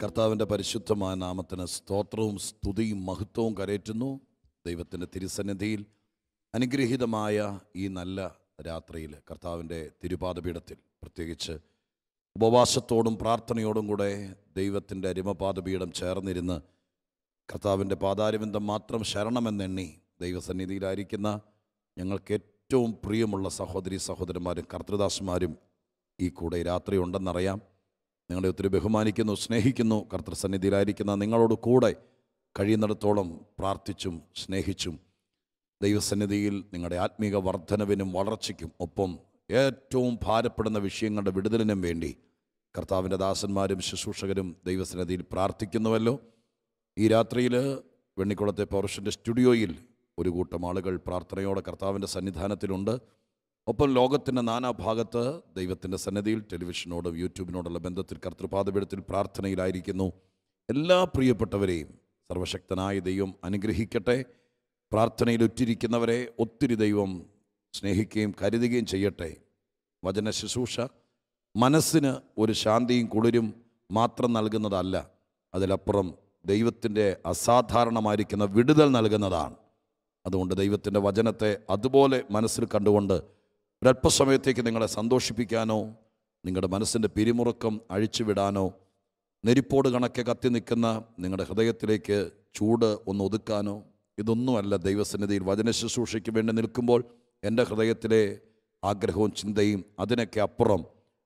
കർത്താവിൻ്റെ പരിശുദ്ധമായ നാമത്തിന് സ്തോത്രവും സ്തുതിയും മഹത്വവും കരയറ്റുന്നു ദൈവത്തിൻ്റെ തിരുസന്നിധിയിൽ അനുഗ്രഹീതമായ ഈ നല്ല രാത്രിയിൽ കർത്താവിൻ്റെ തിരുപാദപീഠത്തിൽ പ്രത്യേകിച്ച് ഉപവാസത്തോടും പ്രാർത്ഥനയോടും കൂടെ ദൈവത്തിൻ്റെ അരിമപാദപീഠം ചേർന്നിരുന്ന് കർത്താവിൻ്റെ പാതാരവിന്ദം മാത്രം ശരണമെന്നെണ്ണി ദൈവസന്നിധിയിലായിരിക്കുന്ന ഞങ്ങൾക്ക് ഏറ്റവും പ്രിയമുള്ള സഹോദരി സഹോദരന്മാരും കർത്തൃദാസന്മാരും ഈ കൂടെ രാത്രി ഉണ്ടെന്നറിയാം നിങ്ങളെ ഒത്തിരി ബഹുമാനിക്കുന്നു സ്നേഹിക്കുന്നു കർത്തൃസന്നിധിയിലായിരിക്കുന്ന നിങ്ങളോട് കൂടെ കഴിയുന്നിടത്തോളം പ്രാർത്ഥിച്ചും സ്നേഹിച്ചും ദൈവസന്നിധിയിൽ നിങ്ങളുടെ ആത്മീക വർധനവിനും വളർച്ചയ്ക്കും ഒപ്പം ഏറ്റവും ഭാരപ്പെടുന്ന വിഷയങ്ങളുടെ വിടുതലിനും വേണ്ടി കർത്താവിൻ്റെ ദാസന്മാരും ശുശ്രൂഷകരും ദൈവസന്നിധിയിൽ പ്രാർത്ഥിക്കുന്നുവല്ലോ ഈ രാത്രിയിൽ വെണ്ണിക്കുളത്തെ പൗരുഷൻ്റെ സ്റ്റുഡിയോയിൽ ഒരു കൂട്ടം ആളുകൾ പ്രാർത്ഥനയോടെ കർത്താവിൻ്റെ സന്നിധാനത്തിലുണ്ട് ഒപ്പം ലോകത്തിൻ്റെ നാനാഭാഗത്ത് ദൈവത്തിൻ്റെ സന്നിധിയിൽ ടെലിവിഷനോടും യൂട്യൂബിനോടുള്ള ബന്ധത്തിൽ കർത്തൃപാദപീഠത്തിൽ പ്രാർത്ഥനയിലായിരിക്കുന്നു എല്ലാ പ്രിയപ്പെട്ടവരെയും സർവശക്തനായ ദൈവം അനുഗ്രഹിക്കട്ടെ പ്രാർത്ഥനയിൽ ഉറ്റിരിക്കുന്നവരെ ഒത്തിരി ദൈവം സ്നേഹിക്കുകയും കരുതുകയും ചെയ്യട്ടെ വചന ശുശ്രൂഷ മനസ്സിന് ഒരു ശാന്തിയും കുളിരും മാത്രം നൽകുന്നതല്ല അതിലപ്പുറം ദൈവത്തിൻ്റെ അസാധാരണമായിരിക്കുന്ന വിടുതൽ നൽകുന്നതാണ് അതുകൊണ്ട് ദൈവത്തിൻ്റെ വചനത്തെ അതുപോലെ മനസ്സിൽ കണ്ടുകൊണ്ട് ഒരല്പസമയത്തേക്ക് നിങ്ങളെ സന്തോഷിപ്പിക്കാനോ നിങ്ങളുടെ മനസ്സിൻ്റെ പിരിമുറുക്കം അഴിച്ചുവിടാനോ നെരിപ്പോട് കണക്കെ കത്തി നിൽക്കുന്ന നിങ്ങളുടെ ഹൃദയത്തിലേക്ക് ചൂട് ഒന്ന് ഒതുക്കാനോ ഇതൊന്നുമല്ല ദൈവസന്നിധിയിൽ വചന ശുശ്രൂഷയ്ക്ക് വേണ്ടി നിൽക്കുമ്പോൾ എൻ്റെ ഹൃദയത്തിലെ ആഗ്രഹവും ചിന്തയും അതിനൊക്കെ അപ്പുറം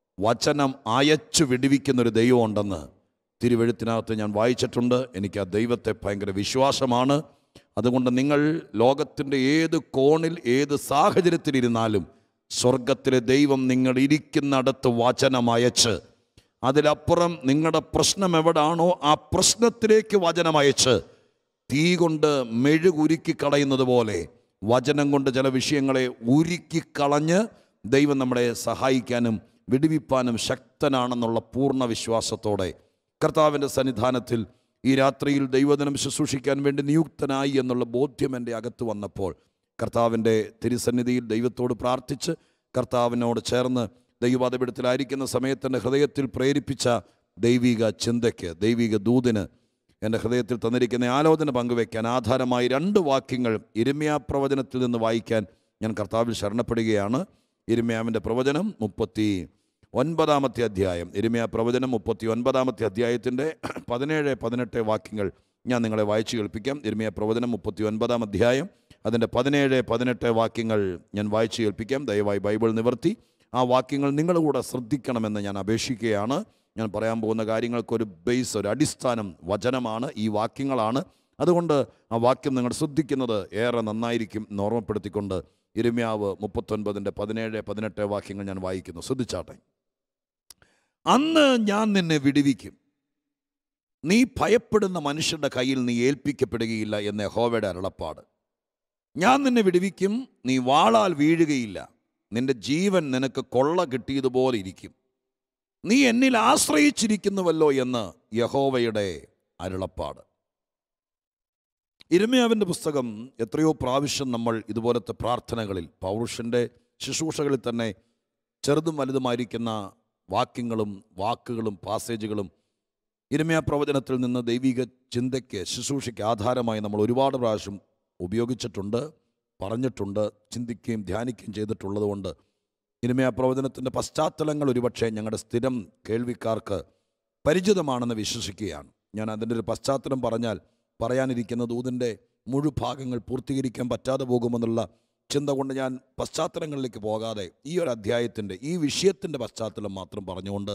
വചനം അയച്ചു വിടുവിക്കുന്നൊരു ദൈവമുണ്ടെന്ന് തിരുവെഴുത്തിനകത്ത് ഞാൻ വായിച്ചിട്ടുണ്ട് എനിക്ക് ആ ദൈവത്തെ ഭയങ്കര വിശ്വാസമാണ് അതുകൊണ്ട് നിങ്ങൾ ലോകത്തിൻ്റെ ഏത് കോണിൽ ഏത് സാഹചര്യത്തിലിരുന്നാലും സ്വർഗത്തിലെ ദൈവം നിങ്ങൾ ഇരിക്കുന്നിടത്ത് വചനം അയച്ച് അതിലപ്പുറം നിങ്ങളുടെ പ്രശ്നം എവിടാണോ ആ പ്രശ്നത്തിലേക്ക് വചനം അയച്ച് തീ കൊണ്ട് മെഴുകുരുക്കി കളയുന്നത് പോലെ വചനം കൊണ്ട് ചില വിഷയങ്ങളെ ഉരുക്കിക്കളഞ്ഞ് ദൈവം നമ്മളെ സഹായിക്കാനും വിടുവിപ്പാനും ശക്തനാണെന്നുള്ള പൂർണ്ണ വിശ്വാസത്തോടെ കർത്താവിൻ്റെ സന്നിധാനത്തിൽ ഈ രാത്രിയിൽ ദൈവദിനം ശുശ്രൂഷിക്കാൻ വേണ്ടി നിയുക്തനായി എന്നുള്ള ബോധ്യം എൻ്റെ അകത്ത് വന്നപ്പോൾ കർത്താവിൻ്റെ തിരുസന്നിധിയിൽ ദൈവത്തോട് പ്രാർത്ഥിച്ച് കർത്താവിനോട് ചേർന്ന് ദൈവവാദപീഠത്തിലായിരിക്കുന്ന സമയത്ത് എൻ്റെ ഹൃദയത്തിൽ പ്രേരിപ്പിച്ച ദൈവിക ചിന്തയ്ക്ക് ദൈവിക ദൂതിന് എൻ്റെ ഹൃദയത്തിൽ തന്നിരിക്കുന്ന ആലോചന പങ്കുവയ്ക്കാൻ ആധാരമായി രണ്ട് വാക്യങ്ങൾ ഇരമ്യാ പ്രവചനത്തിൽ നിന്ന് വായിക്കാൻ ഞാൻ കർത്താവിൽ ശരണപ്പെടുകയാണ് ഇരമ്യാവിൻ്റെ പ്രവചനം മുപ്പത്തി ഒൻപതാമത്തെ അധ്യായം ഇരമ്യാ പ്രവചനം മുപ്പത്തി ഒൻപതാമത്തെ അധ്യായത്തിൻ്റെ പതിനേഴ് പതിനെട്ട് വാക്യങ്ങൾ ഞാൻ നിങ്ങളെ വായിച്ചു കേൾപ്പിക്കാം ഇരമ്യാ പ്രവചനം മുപ്പത്തി ഒൻപതാം അധ്യായം അതിൻ്റെ പതിനേഴ് പതിനെട്ട് വാക്യങ്ങൾ ഞാൻ വായിച്ചു കേൾപ്പിക്കാം ദയവായി ബൈബിൾ നിവർത്തി ആ വാക്യങ്ങൾ നിങ്ങളുടെ കൂടെ ശ്രദ്ധിക്കണമെന്ന് ഞാൻ അപേക്ഷിക്കുകയാണ് ഞാൻ പറയാൻ പോകുന്ന കാര്യങ്ങൾക്കൊരു ബേസ് ഒരു അടിസ്ഥാനം വചനമാണ് ഈ വാക്യങ്ങളാണ് അതുകൊണ്ട് ആ വാക്യം നിങ്ങൾ ശ്രദ്ധിക്കുന്നത് ഏറെ നന്നായിരിക്കും എന്ന് ഓർമ്മപ്പെടുത്തിക്കൊണ്ട് ഇരുമ്യാവ് മുപ്പത്തൊൻപതിൻ്റെ പതിനേഴ് പതിനെട്ട് വാക്യങ്ങൾ ഞാൻ വായിക്കുന്നു ശ്രദ്ധിച്ചാട്ടെ അന്ന് ഞാൻ നിന്നെ വിടുവിക്കും നീ ഭയപ്പെടുന്ന മനുഷ്യരുടെ കയ്യിൽ നീ ഏൽപ്പിക്കപ്പെടുകയില്ല എന്ന യഹോവയുടെ അരുളപ്പാട് ഞാൻ നിന്നെ വിടുവിക്കും നീ വാളാൽ വീഴുകയില്ല നിന്റെ ജീവൻ നിനക്ക് കൊള്ള കിട്ടിയതുപോലെ ഇരിക്കും നീ എന്നിൽ ആശ്രയിച്ചിരിക്കുന്നുവല്ലോ എന്ന് യഹോവയുടെ അരുളപ്പാട് ഇരമയാവിൻ്റെ പുസ്തകം എത്രയോ പ്രാവശ്യം നമ്മൾ ഇതുപോലത്തെ പ്രാർത്ഥനകളിൽ പൗരുഷൻ്റെ ശുശ്രൂഷകളിൽ തന്നെ ചെറുതും വലുതുമായിരിക്കുന്ന വാക്യങ്ങളും വാക്കുകളും പാസേജുകളും ഇരമയ പ്രവചനത്തിൽ നിന്ന് ദൈവിക ചിന്തയ്ക്ക് ശുശ്രൂഷയ്ക്ക് ആധാരമായി നമ്മൾ ഒരുപാട് പ്രാവശ്യം ഉപയോഗിച്ചിട്ടുണ്ട് പറഞ്ഞിട്ടുണ്ട് ചിന്തിക്കുകയും ധ്യാനിക്കുകയും ചെയ്തിട്ടുള്ളതുകൊണ്ട് ഇനിമയ പ്രവചനത്തിൻ്റെ പശ്ചാത്തലങ്ങൾ ഒരുപക്ഷെ ഞങ്ങളുടെ സ്ഥിരം കേൾവിക്കാർക്ക് പരിചിതമാണെന്ന് വിശ്വസിക്കുകയാണ് ഞാൻ അതിൻ്റെ ഒരു പശ്ചാത്തലം പറഞ്ഞാൽ പറയാനിരിക്കുന്ന ദൂതിൻ്റെ മുഴുഭാഗങ്ങൾ പൂർത്തീകരിക്കാൻ പറ്റാതെ പോകുമെന്നുള്ള ചിന്ത കൊണ്ട് ഞാൻ പശ്ചാത്തലങ്ങളിലേക്ക് പോകാതെ ഈ ഒരു അധ്യായത്തിൻ്റെ ഈ വിഷയത്തിൻ്റെ പശ്ചാത്തലം മാത്രം പറഞ്ഞുകൊണ്ട്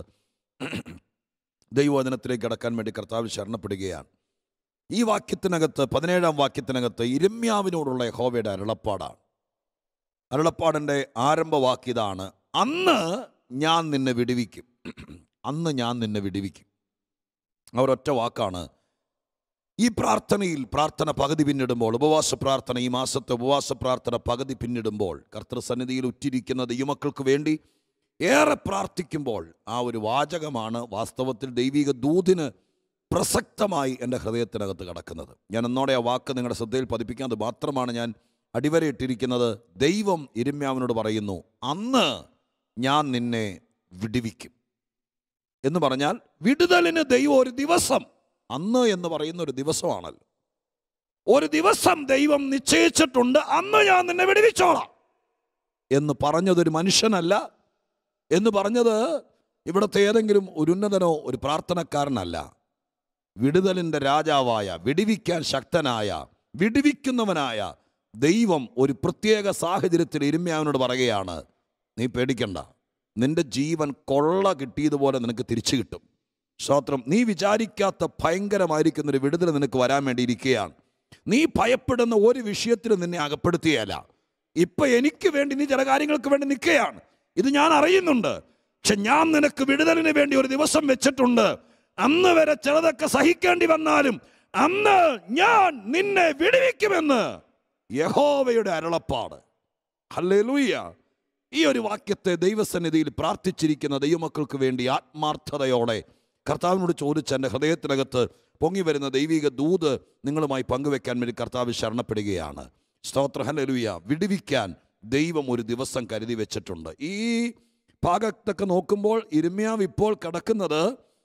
ദൈവവചനത്തിലേക്ക് കടക്കാൻ വേണ്ടി കർത്താവ് ശരണപ്പെടുകയാണ് ഈ വാക്യത്തിനകത്ത് പതിനേഴാം വാക്യത്തിനകത്ത് ഇരമ്യാവിനോടുള്ള യഹോവയുടെ അരുളപ്പാടാണ് അരുളപ്പാടിൻ്റെ ആരംഭവാക്യതാണ് അന്ന് ഞാൻ നിന്നെ വിടുവിക്കും അന്ന് ഞാൻ നിന്നെ വിടുവിക്കും ആ ഒരൊറ്റ വാക്കാണ് ഈ പ്രാർത്ഥനയിൽ പ്രാർത്ഥന പകുതി പിന്നിടുമ്പോൾ ഉപവാസ പ്രാർത്ഥന ഈ മാസത്തെ ഉപവാസ പ്രാർത്ഥന പകുതി പിന്നിടുമ്പോൾ കർത്തൃസന്നിധിയിൽ ഉറ്റിരിക്കുന്ന ദൈവമക്കൾക്ക് വേണ്ടി ഏറെ പ്രാർത്ഥിക്കുമ്പോൾ ആ ഒരു വാചകമാണ് വാസ്തവത്തിൽ ദൈവിക ദൂതിന് പ്രസക്തമായി എൻ്റെ ഹൃദയത്തിനകത്ത് കിടക്കുന്നത് ഞാൻ എന്നോടെ ആ വാക്ക് നിങ്ങളുടെ ശ്രദ്ധയിൽ പതിപ്പിക്കുന്നത് മാത്രമാണ് ഞാൻ അടിവരയിട്ടിരിക്കുന്നത് ദൈവം ഇരിമ്യാവിനോട് പറയുന്നു അന്ന് ഞാൻ നിന്നെ വിടുവിക്കും എന്ന് പറഞ്ഞാൽ വിടുതലിന് ദൈവം ഒരു ദിവസം അന്ന് എന്ന് പറയുന്ന ഒരു ദിവസമാണല്ലോ ഒരു ദിവസം ദൈവം നിശ്ചയിച്ചിട്ടുണ്ട് അന്ന് ഞാൻ നിന്നെ വിടുവിച്ചോളാം എന്ന് പറഞ്ഞതൊരു മനുഷ്യനല്ല എന്ന് പറഞ്ഞത് ഇവിടുത്തെ ഏതെങ്കിലും ഒരു ഉന്നതനോ ഒരു പ്രാർത്ഥനക്കാരനല്ല വിടുതലിൻ്റെ രാജാവായ വിടിവിക്കാൻ ശക്തനായ വിടുവിക്കുന്നവനായ ദൈവം ഒരു പ്രത്യേക സാഹചര്യത്തിൽ ഇരുമ്യാവിനോട് പറയുകയാണ് നീ പേടിക്കണ്ട നിന്റെ ജീവൻ കൊള്ള കിട്ടിയതുപോലെ നിനക്ക് തിരിച്ചു കിട്ടും സ്തോത്രം നീ വിചാരിക്കാത്ത ഭയങ്കരമായിരിക്കുന്ന ഒരു വിടുതൽ നിനക്ക് വരാൻ വേണ്ടി ഇരിക്കുകയാണ് നീ ഭയപ്പെടുന്ന ഒരു വിഷയത്തിലും നിന്നെ അകപ്പെടുത്തിയല്ല ഇപ്പൊ എനിക്ക് വേണ്ടി നീ ചില കാര്യങ്ങൾക്ക് വേണ്ടി നിൽക്കുകയാണ് ഇത് ഞാൻ അറിയുന്നുണ്ട് പക്ഷെ ഞാൻ നിനക്ക് വിടുതലിന് വേണ്ടി ഒരു ദിവസം വെച്ചിട്ടുണ്ട് അന്ന് വരെ ചിലതൊക്കെ സഹിക്കേണ്ടി വന്നാലും അന്ന് ഞാൻ നിന്നെ വിടുവിക്കുമെന്ന് യഹോവയുടെ അരുളപ്പാട് ഹല്ലേലൂയ ഈ ഒരു വാക്യത്തെ ദൈവസന്നിധിയിൽ പ്രാർത്ഥിച്ചിരിക്കുന്ന ദൈവമക്കൾക്ക് വേണ്ടി ആത്മാർത്ഥതയോടെ കർത്താവിനോട് ചോദിച്ച എൻ്റെ ഹൃദയത്തിനകത്ത് പൊങ്ങി വരുന്ന ദൈവിക ദൂത് നിങ്ങളുമായി പങ്കുവെക്കാൻ വേണ്ടി കർത്താവ് ശരണപ്പെടുകയാണ് സ്തോത്ര ഹല്ലേലൂയ വിടുവിക്കാൻ ദൈവം ഒരു ദിവസം കരുതി വെച്ചിട്ടുണ്ട് ഈ ഭാഗത്തൊക്കെ നോക്കുമ്പോൾ ഇരുമ്യാവ് ഇപ്പോൾ കിടക്കുന്നത്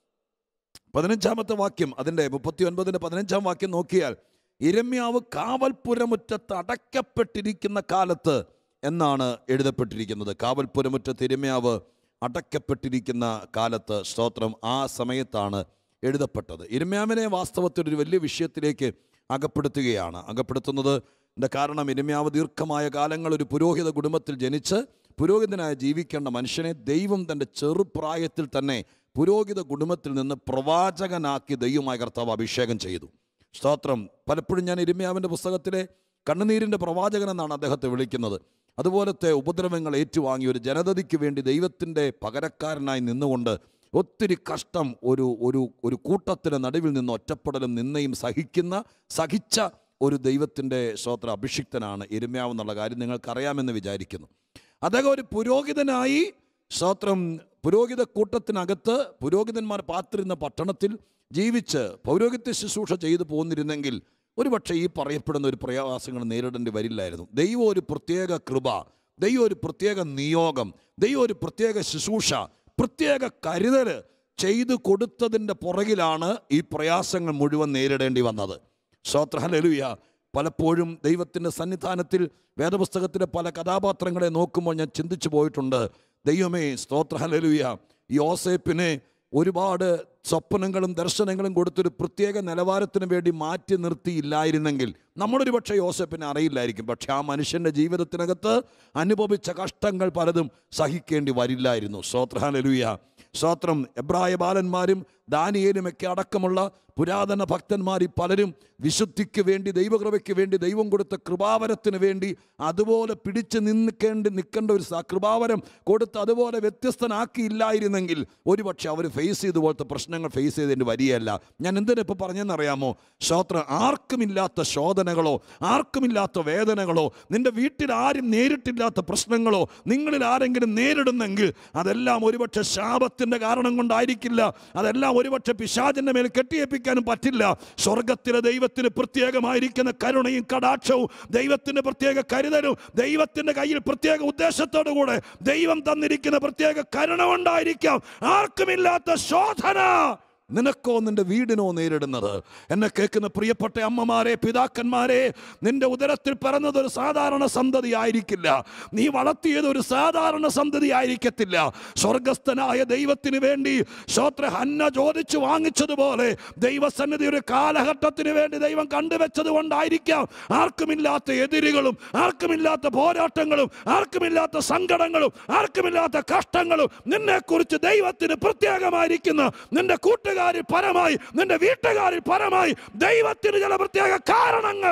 പതിനഞ്ചാമത്തെ വാക്യം അതിൻ്റെ മുപ്പത്തി ഒൻപതിൻ്റെ പതിനഞ്ചാം വാക്യം നോക്കിയാൽ ഇരമ്യാവ് കാവൽപുരമുറ്റത്ത് അടയ്ക്കപ്പെട്ടിരിക്കുന്ന കാലത്ത് എന്നാണ് എഴുതപ്പെട്ടിരിക്കുന്നത് കാവൽപുരമുറ്റത്ത് ഇരമ്യാവ് അടയ്ക്കപ്പെട്ടിരിക്കുന്ന കാലത്ത് സ്തോത്രം ആ സമയത്താണ് എഴുതപ്പെട്ടത് ഇരമ്യാവിനെ വാസ്തവത്തിൽ ഒരു വലിയ വിഷയത്തിലേക്ക് അകപ്പെടുത്തുകയാണ് അകപ്പെടുത്തുന്നത് ഇതിൻ്റെ കാരണം ഇരമ്യാവ് ദീർഘമായ കാലങ്ങൾ ഒരു പുരോഹിത കുടുംബത്തിൽ ജനിച്ച് പുരോഹിതനായി ജീവിക്കേണ്ട മനുഷ്യനെ ദൈവം തൻ്റെ ചെറുപ്രായത്തിൽ തന്നെ പുരോഹിത കുടുംബത്തിൽ നിന്ന് പ്രവാചകനാക്കി ദൈവമായ കർത്താവ് അഭിഷേകം ചെയ്തു സ്തോത്രം പലപ്പോഴും ഞാൻ ഇരിമ്യാവിൻ്റെ പുസ്തകത്തിലെ കണ്ണുനീരിൻ്റെ പ്രവാചകൻ എന്നാണ് അദ്ദേഹത്തെ വിളിക്കുന്നത് അതുപോലത്തെ ഉപദ്രവങ്ങൾ ഏറ്റുവാങ്ങി ഒരു ജനതയ്ക്ക് വേണ്ടി ദൈവത്തിൻ്റെ പകരക്കാരനായി നിന്നുകൊണ്ട് ഒത്തിരി കഷ്ടം ഒരു ഒരു ഒരു കൂട്ടത്തിന് നടുവിൽ നിന്ന് ഒറ്റപ്പെടലും നിന്നയും സഹിക്കുന്ന സഹിച്ച ഒരു ദൈവത്തിൻ്റെ സ്തോത്ര അഭിഷിക്തനാണ് എരുമ്യാവ് എന്നുള്ള കാര്യം നിങ്ങൾക്കറിയാമെന്ന് വിചാരിക്കുന്നു അദ്ദേഹം ഒരു പുരോഹിതനായി സ്തോത്രം പുരോഹിത കൂട്ടത്തിനകത്ത് പുരോഹിതന്മാർ പാത്തിരുന്ന പട്ടണത്തിൽ ജീവിച്ച് പൗരോഹിത്യ ശുശ്രൂഷ ചെയ്തു പോന്നിരുന്നെങ്കിൽ ഒരുപക്ഷെ ഈ പറയപ്പെടുന്ന ഒരു പ്രയാസങ്ങൾ നേരിടേണ്ടി വരില്ലായിരുന്നു ദൈവം ഒരു പ്രത്യേക കൃപ ദൈവം ഒരു പ്രത്യേക നിയോഗം ദൈവം ഒരു പ്രത്യേക ശുശ്രൂഷ പ്രത്യേക കരുതൽ ചെയ്തു കൊടുത്തതിൻ്റെ പുറകിലാണ് ഈ പ്രയാസങ്ങൾ മുഴുവൻ നേരിടേണ്ടി വന്നത് ശ്രോത്രഹലലുയ പലപ്പോഴും ദൈവത്തിൻ്റെ സന്നിധാനത്തിൽ വേദപുസ്തകത്തിലെ പല കഥാപാത്രങ്ങളെ നോക്കുമ്പോൾ ഞാൻ ചിന്തിച്ചു പോയിട്ടുണ്ട് ദൈവമേ സ്തോത്രഹലലുയ യോസേപ്പിനെ ഒരുപാട് സ്വപ്നങ്ങളും ദർശനങ്ങളും കൊടുത്തൊരു പ്രത്യേക നിലവാരത്തിന് വേണ്ടി മാറ്റി നിർത്തിയില്ലായിരുന്നെങ്കിൽ നമ്മളൊരു പക്ഷേ യോസെപ്പിനെ അറിയില്ലായിരിക്കും പക്ഷെ ആ മനുഷ്യൻ്റെ ജീവിതത്തിനകത്ത് അനുഭവിച്ച കഷ്ടങ്ങൾ പലതും സഹിക്കേണ്ടി വരില്ലായിരുന്നു സ്തോത്രഹാലലുയ സ്തോത്രം എബ്രായ ബാലന്മാരും ദാനിയേലുമൊക്കെ അടക്കമുള്ള പുരാതന ഭക്തന്മാർ ഈ പലരും വിശുദ്ധിക്ക് വേണ്ടി ദൈവകൃപയ്ക്ക് വേണ്ടി ദൈവം കൊടുത്ത കൃപാവരത്തിന് വേണ്ടി അതുപോലെ പിടിച്ച് നിൽക്കേണ്ടി നിൽക്കേണ്ട ഒരു സ- കൃപാവരം കൊടുത്ത് അതുപോലെ വ്യത്യസ്തനാക്കിയില്ലായിരുന്നെങ്കിൽ ഒരുപക്ഷെ അവർ ഫേസ് ചെയ്ത പോലത്തെ പ്രശ്നങ്ങൾ ഫേസ് ചെയ്തതിൻ്റെ വരികയല്ല ഞാൻ എന്തിനാ ഇപ്പോൾ പറഞ്ഞെന്നറിയാമോ ശ്രോത്ര ആർക്കുമില്ലാത്ത ശോധനകളോ ആർക്കുമില്ലാത്ത വേദനകളോ നിന്റെ വീട്ടിൽ ആരും നേരിട്ടില്ലാത്ത പ്രശ്നങ്ങളോ നിങ്ങളിൽ ആരെങ്കിലും നേരിടുന്നെങ്കിൽ അതെല്ലാം ഒരുപക്ഷെ ശാപത്തിൻ്റെ കാരണം കൊണ്ടായിരിക്കില്ല അതെല്ലാം ഒരുപക്ഷെ പിശാചിൻ്റെ മേൽ കെട്ടിയേപ്പിക്കാനും പറ്റില്ല സ്വർഗത്തിലെ ദൈവത്തിന് പ്രത്യേകമായിരിക്കുന്ന കരുണയും കടാക്ഷവും ദൈവത്തിൻ്റെ പ്രത്യേക കരുതലും ദൈവത്തിൻ്റെ കയ്യിൽ പ്രത്യേക ഉദ്ദേശത്തോടു കൂടെ ദൈവം തന്നിരിക്കുന്ന പ്രത്യേക കരുണ കൊണ്ടായിരിക്കാം ആർക്കുമില്ലാത്ത ശോധന നിനക്കോ നിന്റെ വീടിനോ നേരിടുന്നത് എന്നെ കേൾക്കുന്ന പ്രിയപ്പെട്ട അമ്മമാരെ പിതാക്കന്മാരെ നിന്റെ ഉദരത്തിൽ പിറന്നത് ഒരു സാധാരണ സന്തതി ആയിരിക്കില്ല നീ വളർത്തിയത് ഒരു സാധാരണ സന്തതി ആയിരിക്കത്തില്ല സ്വർഗസ്ഥനായ ദൈവത്തിന് വേണ്ടി ശ്രോത്ര ഹന്ന ചോദിച്ചു വാങ്ങിച്ചതുപോലെ ദൈവസന്നിധി ഒരു കാലഘട്ടത്തിന് വേണ്ടി ദൈവം കണ്ടുവച്ചത് കൊണ്ടായിരിക്കാം ആർക്കുമില്ലാത്ത എതിരുകളും ആർക്കുമില്ലാത്ത പോരാട്ടങ്ങളും ആർക്കുമില്ലാത്ത സങ്കടങ്ങളും ആർക്കുമില്ലാത്ത കഷ്ടങ്ങളും നിന്നെക്കുറിച്ച് ദൈവത്തിന് പ്രത്യേകമായിരിക്കുന്ന നിന്റെ കൂട്ടുകാരിൽ പരമായി നിന്റെ വീട്ടുകാരിൽ പരമായി ദൈവത്തിന് ചില പ്രത്യേക കാരണങ്ങൾ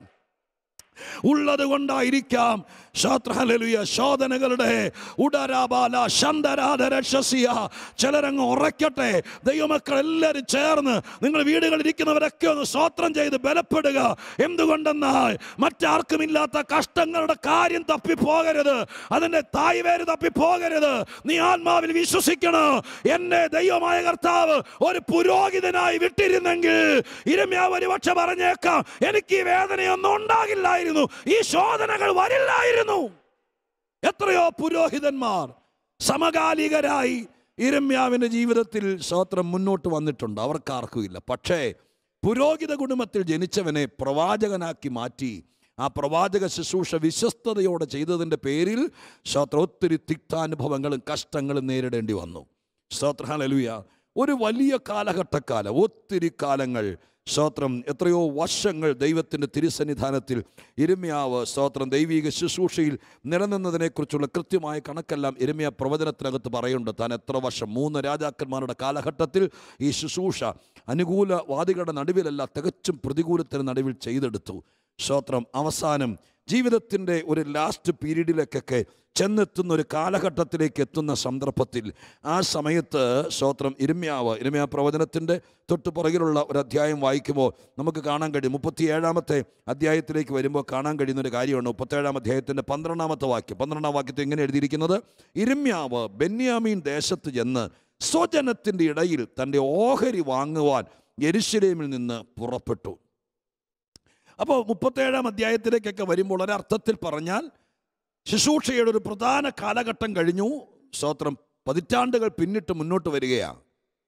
ഉള്ളത് കൊണ്ടായിരിക്കാം ശാത്രഹലലുയ ശോധനകളുടെ ഉടരാബാല ശന്തരാധ രക്ഷസിയ ചിലരങ്ങ് ഉറയ്ക്കട്ടെ ദൈവമക്കൾ എല്ലാവരും ചേർന്ന് നിങ്ങൾ വീടുകളിൽ ഇരിക്കുന്നവരൊക്കെ ഒന്ന് സ്വോത്രം ചെയ്ത് ബലപ്പെടുക എന്തുകൊണ്ടെന്നാൽ മറ്റാർക്കുമില്ലാത്ത കഷ്ടങ്ങളുടെ കാര്യം തപ്പിപ്പോകരുത് അതിൻ്റെ തായ് വേര് തപ്പിപ്പോകരുത് നീ ആത്മാവിൽ വിശ്വസിക്കണം എന്നെ ദൈവമായ കർത്താവ് ഒരു പുരോഹിതനായി വിട്ടിരുന്നെങ്കിൽ ഇരമ്യാവ് ഒരുപക്ഷെ പറഞ്ഞേക്കാം എനിക്ക് ഈ വേദനയൊന്നും ഉണ്ടാകില്ലായിരുന്നു ഈ ശോധനകൾ വരില്ലായിരുന്നു എത്രയോ പുരോഹിതന്മാർ സമകാലികരായി ഇരമ്യാവിൻ്റെ ജീവിതത്തിൽ സ്തോത്രം മുന്നോട്ട് വന്നിട്ടുണ്ട് അവർക്കാർക്കും ഇല്ല പക്ഷേ പുരോഹിത കുടുംബത്തിൽ ജനിച്ചവനെ പ്രവാചകനാക്കി മാറ്റി ആ പ്രവാചക ശുശ്രൂഷ വിശ്വസ്തയോടെ ചെയ്തതിൻ്റെ പേരിൽ സ്തോത്രം ഒത്തിരി തിക്താനുഭവങ്ങളും കഷ്ടങ്ങളും നേരിടേണ്ടി വന്നു സ്തോത്രഹാലലുയ ഒരു വലിയ കാലഘട്ടക്കാലം ഒത്തിരി കാലങ്ങൾ സ്തോത്രം എത്രയോ വർഷങ്ങൾ ദൈവത്തിൻ്റെ തിരുസന്നിധാനത്തിൽ ഇരുമ്യാവ് സ്തോത്രം ദൈവിക ശുശ്രൂഷയിൽ നിലനിന്നതിനെക്കുറിച്ചുള്ള കൃത്യമായ കണക്കെല്ലാം ഇരുമ്യ പ്രവചനത്തിനകത്ത് പറയുന്നുണ്ട് താൻ എത്ര വർഷം മൂന്ന് രാജാക്കന്മാരുടെ കാലഘട്ടത്തിൽ ഈ ശുശ്രൂഷ അനുകൂല വാദികളുടെ നടുവിലല്ല തികച്ചും പ്രതികൂലത്തിന് നടുവിൽ ചെയ്തെടുത്തു സ്തോത്രം അവസാനം ജീവിതത്തിൻ്റെ ഒരു ലാസ്റ്റ് പീരീഡിലേക്കൊക്കെ ചെന്നെത്തുന്ന ഒരു കാലഘട്ടത്തിലേക്ക് എത്തുന്ന സന്ദർഭത്തിൽ ആ സമയത്ത് സ്തോത്രം ഇരുമ്യാവ് ഇരുമ്യാ പ്രവചനത്തിൻ്റെ തൊട്ട് പുറകിലുള്ള ഒരു അധ്യായം വായിക്കുമ്പോൾ നമുക്ക് കാണാൻ കഴിയും മുപ്പത്തിയേഴാമത്തെ അധ്യായത്തിലേക്ക് വരുമ്പോൾ കാണാൻ കഴിയുന്ന ഒരു കാര്യമാണ് മുപ്പത്തേഴാം അധ്യായത്തിൻ്റെ പന്ത്രണ്ടാമത്തെ വാക്യം പന്ത്രണ്ടാം വാക്യത്തിൽ എങ്ങനെ എഴുതിയിരിക്കുന്നത് ഇരുമ്യാവ് ബെന്യാമീൻ ദേശത്ത് ചെന്ന് സ്വജനത്തിൻ്റെ ഇടയിൽ തൻ്റെ ഓഹരി വാങ്ങുവാൻ യെരുശലേമിൽ നിന്ന് പുറപ്പെട്ടു അപ്പോൾ മുപ്പത്തേഴാം അധ്യായത്തിലേക്കൊക്കെ വരുമ്പോൾ ഒരർത്ഥത്തിൽ പറഞ്ഞാൽ ശുശ്രൂഷയുടെ ഒരു പ്രധാന കാലഘട്ടം കഴിഞ്ഞു സ്തോത്രം പതിറ്റാണ്ടുകൾ പിന്നിട്ട് മുന്നോട്ട് വരികയാണ്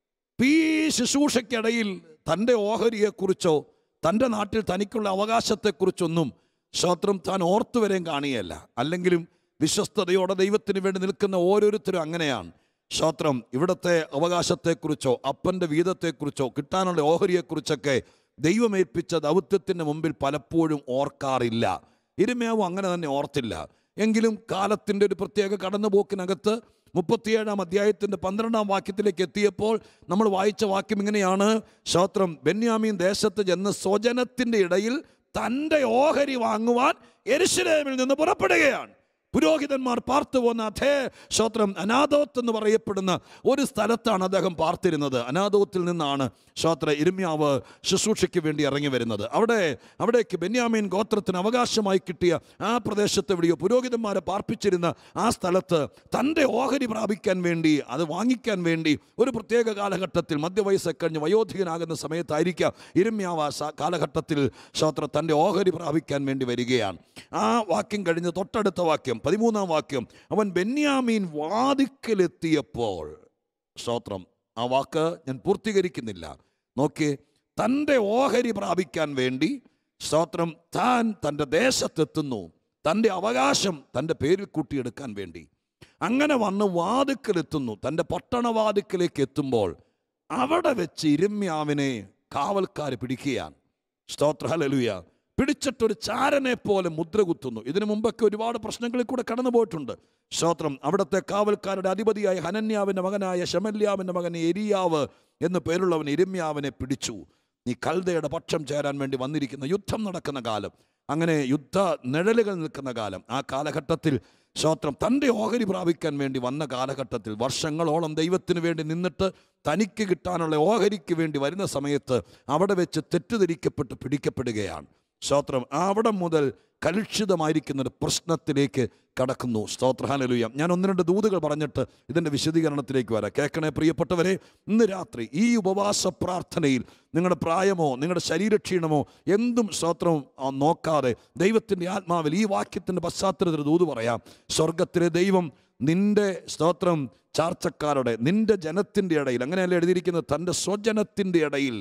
ഈ ശുശ്രൂഷയ്ക്കിടയിൽ തൻ്റെ ഓഹരിയെക്കുറിച്ചോ തൻ്റെ നാട്ടിൽ തനിക്കുള്ള അവകാശത്തെക്കുറിച്ചൊന്നും സ്തോത്രം താൻ ഓർത്തു വരെയും കാണുകയല്ല അല്ലെങ്കിലും വിശ്വസ്തയോടെ ദൈവത്തിന് വേണ്ടി നിൽക്കുന്ന ഓരോരുത്തരും അങ്ങനെയാണ് സ്തോത്രം ഇവിടുത്തെ അവകാശത്തെക്കുറിച്ചോ അപ്പൻ്റെ വീതത്തെക്കുറിച്ചോ കിട്ടാനുള്ള ഓഹരിയെക്കുറിച്ചൊക്കെ ദൈവമേൽപ്പിച്ച ദൗത്യത്തിൻ്റെ മുമ്പിൽ പലപ്പോഴും ഓർക്കാറില്ല ഇരുമയാവും അങ്ങനെ തന്നെ ഓർത്തില്ല എങ്കിലും കാലത്തിൻ്റെ ഒരു പ്രത്യേക കടന്നുപോക്കിനകത്ത് മുപ്പത്തിയേഴാം അധ്യായത്തിൻ്റെ പന്ത്രണ്ടാം വാക്യത്തിലേക്ക് എത്തിയപ്പോൾ നമ്മൾ വായിച്ച വാക്യം ഇങ്ങനെയാണ് ശ്രോത്രം ബെന്യാമീൻ ദേശത്ത് ചെന്ന് സ്വജനത്തിൻ്റെ ഇടയിൽ തൻ്റെ ഓഹരി വാങ്ങുവാൻ എരുശലേമിൽ നിന്ന് പുറപ്പെടുകയാണ് പുരോഹിതന്മാർ പാർത്തു പോകുന്ന അതേ ശ്രോത്രം അനാഥോത്ത് എന്ന് പറയപ്പെടുന്ന ഒരു സ്ഥലത്താണ് അദ്ദേഹം പാർത്തിരുന്നത് അനാഥോത്തിൽ നിന്നാണ് ശ്രോത്ര ഇരുമ്യാവ് ശുശ്രൂഷയ്ക്ക് വേണ്ടി ഇറങ്ങി വരുന്നത് അവിടെ അവിടേക്ക് ബെന്യാമീൻ ഗോത്രത്തിന് അവകാശമായി കിട്ടിയ ആ പ്രദേശത്ത് എവിടെയോ പുരോഹിതന്മാരെ പാർപ്പിച്ചിരുന്ന ആ സ്ഥലത്ത് തൻ്റെ ഓഹരി പ്രാപിക്കാൻ വേണ്ടി അത് വാങ്ങിക്കാൻ വേണ്ടി ഒരു പ്രത്യേക കാലഘട്ടത്തിൽ മധ്യവയസ്സെ കഴിഞ്ഞ് വയോധികനാകുന്ന സമയത്തായിരിക്കാം ഇരുമ്യാവ് ആ സ- കാലഘട്ടത്തിൽ ശ്രോത്ര തൻ്റെ ഓഹരി പ്രാപിക്കാൻ വേണ്ടി വരികയാണ് ആ വാക്യം കഴിഞ്ഞ് തൊട്ടടുത്ത വാക്യം പതിമൂന്നാം വാക്യം അവൻ ബെന്യാമീൻ വാതിക്കലെത്തിയപ്പോൾ സ്തോത്രം ആ വാക്ക് ഞാൻ പൂർത്തീകരിക്കുന്നില്ല നോക്കിയേ തൻ്റെ ഓഹരി പ്രാപിക്കാൻ വേണ്ടി സ്തോത്രം താൻ തൻ്റെ ദേശത്തെത്തുന്നു തൻ്റെ അവകാശം തൻ്റെ പേരിൽ കൂട്ടിയെടുക്കാൻ വേണ്ടി അങ്ങനെ വന്ന് വാതിക്കലെത്തുന്നു തൻ്റെ പട്ടണവാതിക്കലേക്ക് എത്തുമ്പോൾ അവിടെ വെച്ച് ഇരുമ്യാവിനെ കാവൽക്കാർ പിടിക്കുകയാണ് സ്തോത്ര ഹലലുയ പിടിച്ചിട്ടൊരു ചാരനെ പോലെ മുദ്ര കുത്തുന്നു ഇതിനു മുമ്പൊക്കെ ഒരുപാട് പ്രശ്നങ്ങളിൽ കൂടെ കടന്നു പോയിട്ടുണ്ട് സ്തോത്രം അവിടുത്തെ കാവൽക്കാരുടെ അധിപതിയായ ഹനന്യാവിൻ്റെ മകനായ ശമല്യാവിൻ്റെ മകൻ എരിയാവ് എന്ന് പേരുള്ളവൻ ഇരമ്യാവിനെ പിടിച്ചു നീ കൽദയുടെ പക്ഷം ചേരാൻ വേണ്ടി വന്നിരിക്കുന്ന യുദ്ധം നടക്കുന്ന കാലം അങ്ങനെ യുദ്ധ നിഴലുകൾ നിൽക്കുന്ന കാലം ആ കാലഘട്ടത്തിൽ സ്തോത്രം തൻ്റെ ഓഹരി പ്രാപിക്കാൻ വേണ്ടി വന്ന കാലഘട്ടത്തിൽ വർഷങ്ങളോളം ദൈവത്തിന് വേണ്ടി നിന്നിട്ട് തനിക്ക് കിട്ടാനുള്ള ഓഹരിക്ക് വേണ്ടി വരുന്ന സമയത്ത് അവിടെ വെച്ച് തെറ്റിദ്ധരിക്കപ്പെട്ട് പിടിക്കപ്പെടുകയാണ് സ്തോത്രം അവിടെ മുതൽ കലുഷിതമായിരിക്കുന്ന ഒരു പ്രശ്നത്തിലേക്ക് കടക്കുന്നു സ്തോത്രഹാനലുയ ഞാൻ ഒന്ന് രണ്ട് ദൂതുകൾ പറഞ്ഞിട്ട് ഇതിൻ്റെ വിശദീകരണത്തിലേക്ക് വരാം കേൾക്കണേ പ്രിയപ്പെട്ടവരെ ഇന്ന് രാത്രി ഈ ഉപവാസ പ്രാർത്ഥനയിൽ നിങ്ങളുടെ പ്രായമോ നിങ്ങളുടെ ശരീരക്ഷീണമോ എന്തും സ്തോത്രവും ആ, നോക്കാതെ ദൈവത്തിൻ്റെ ആത്മാവിൽ ഈ വാക്യത്തിൻ്റെ പശ്ചാത്തലത്തിൽ ദൂത് പറയാം സ്വർഗത്തിലെ ദൈവം നിന്റെ സ്തോത്രം ചാർച്ചക്കാരുടെ നിന്റെ ജനത്തിൻ്റെ ഇടയിൽ അങ്ങനെയല്ല എഴുതിയിരിക്കുന്നത് തൻ്റെ സ്വജനത്തിൻ്റെ ഇടയിൽ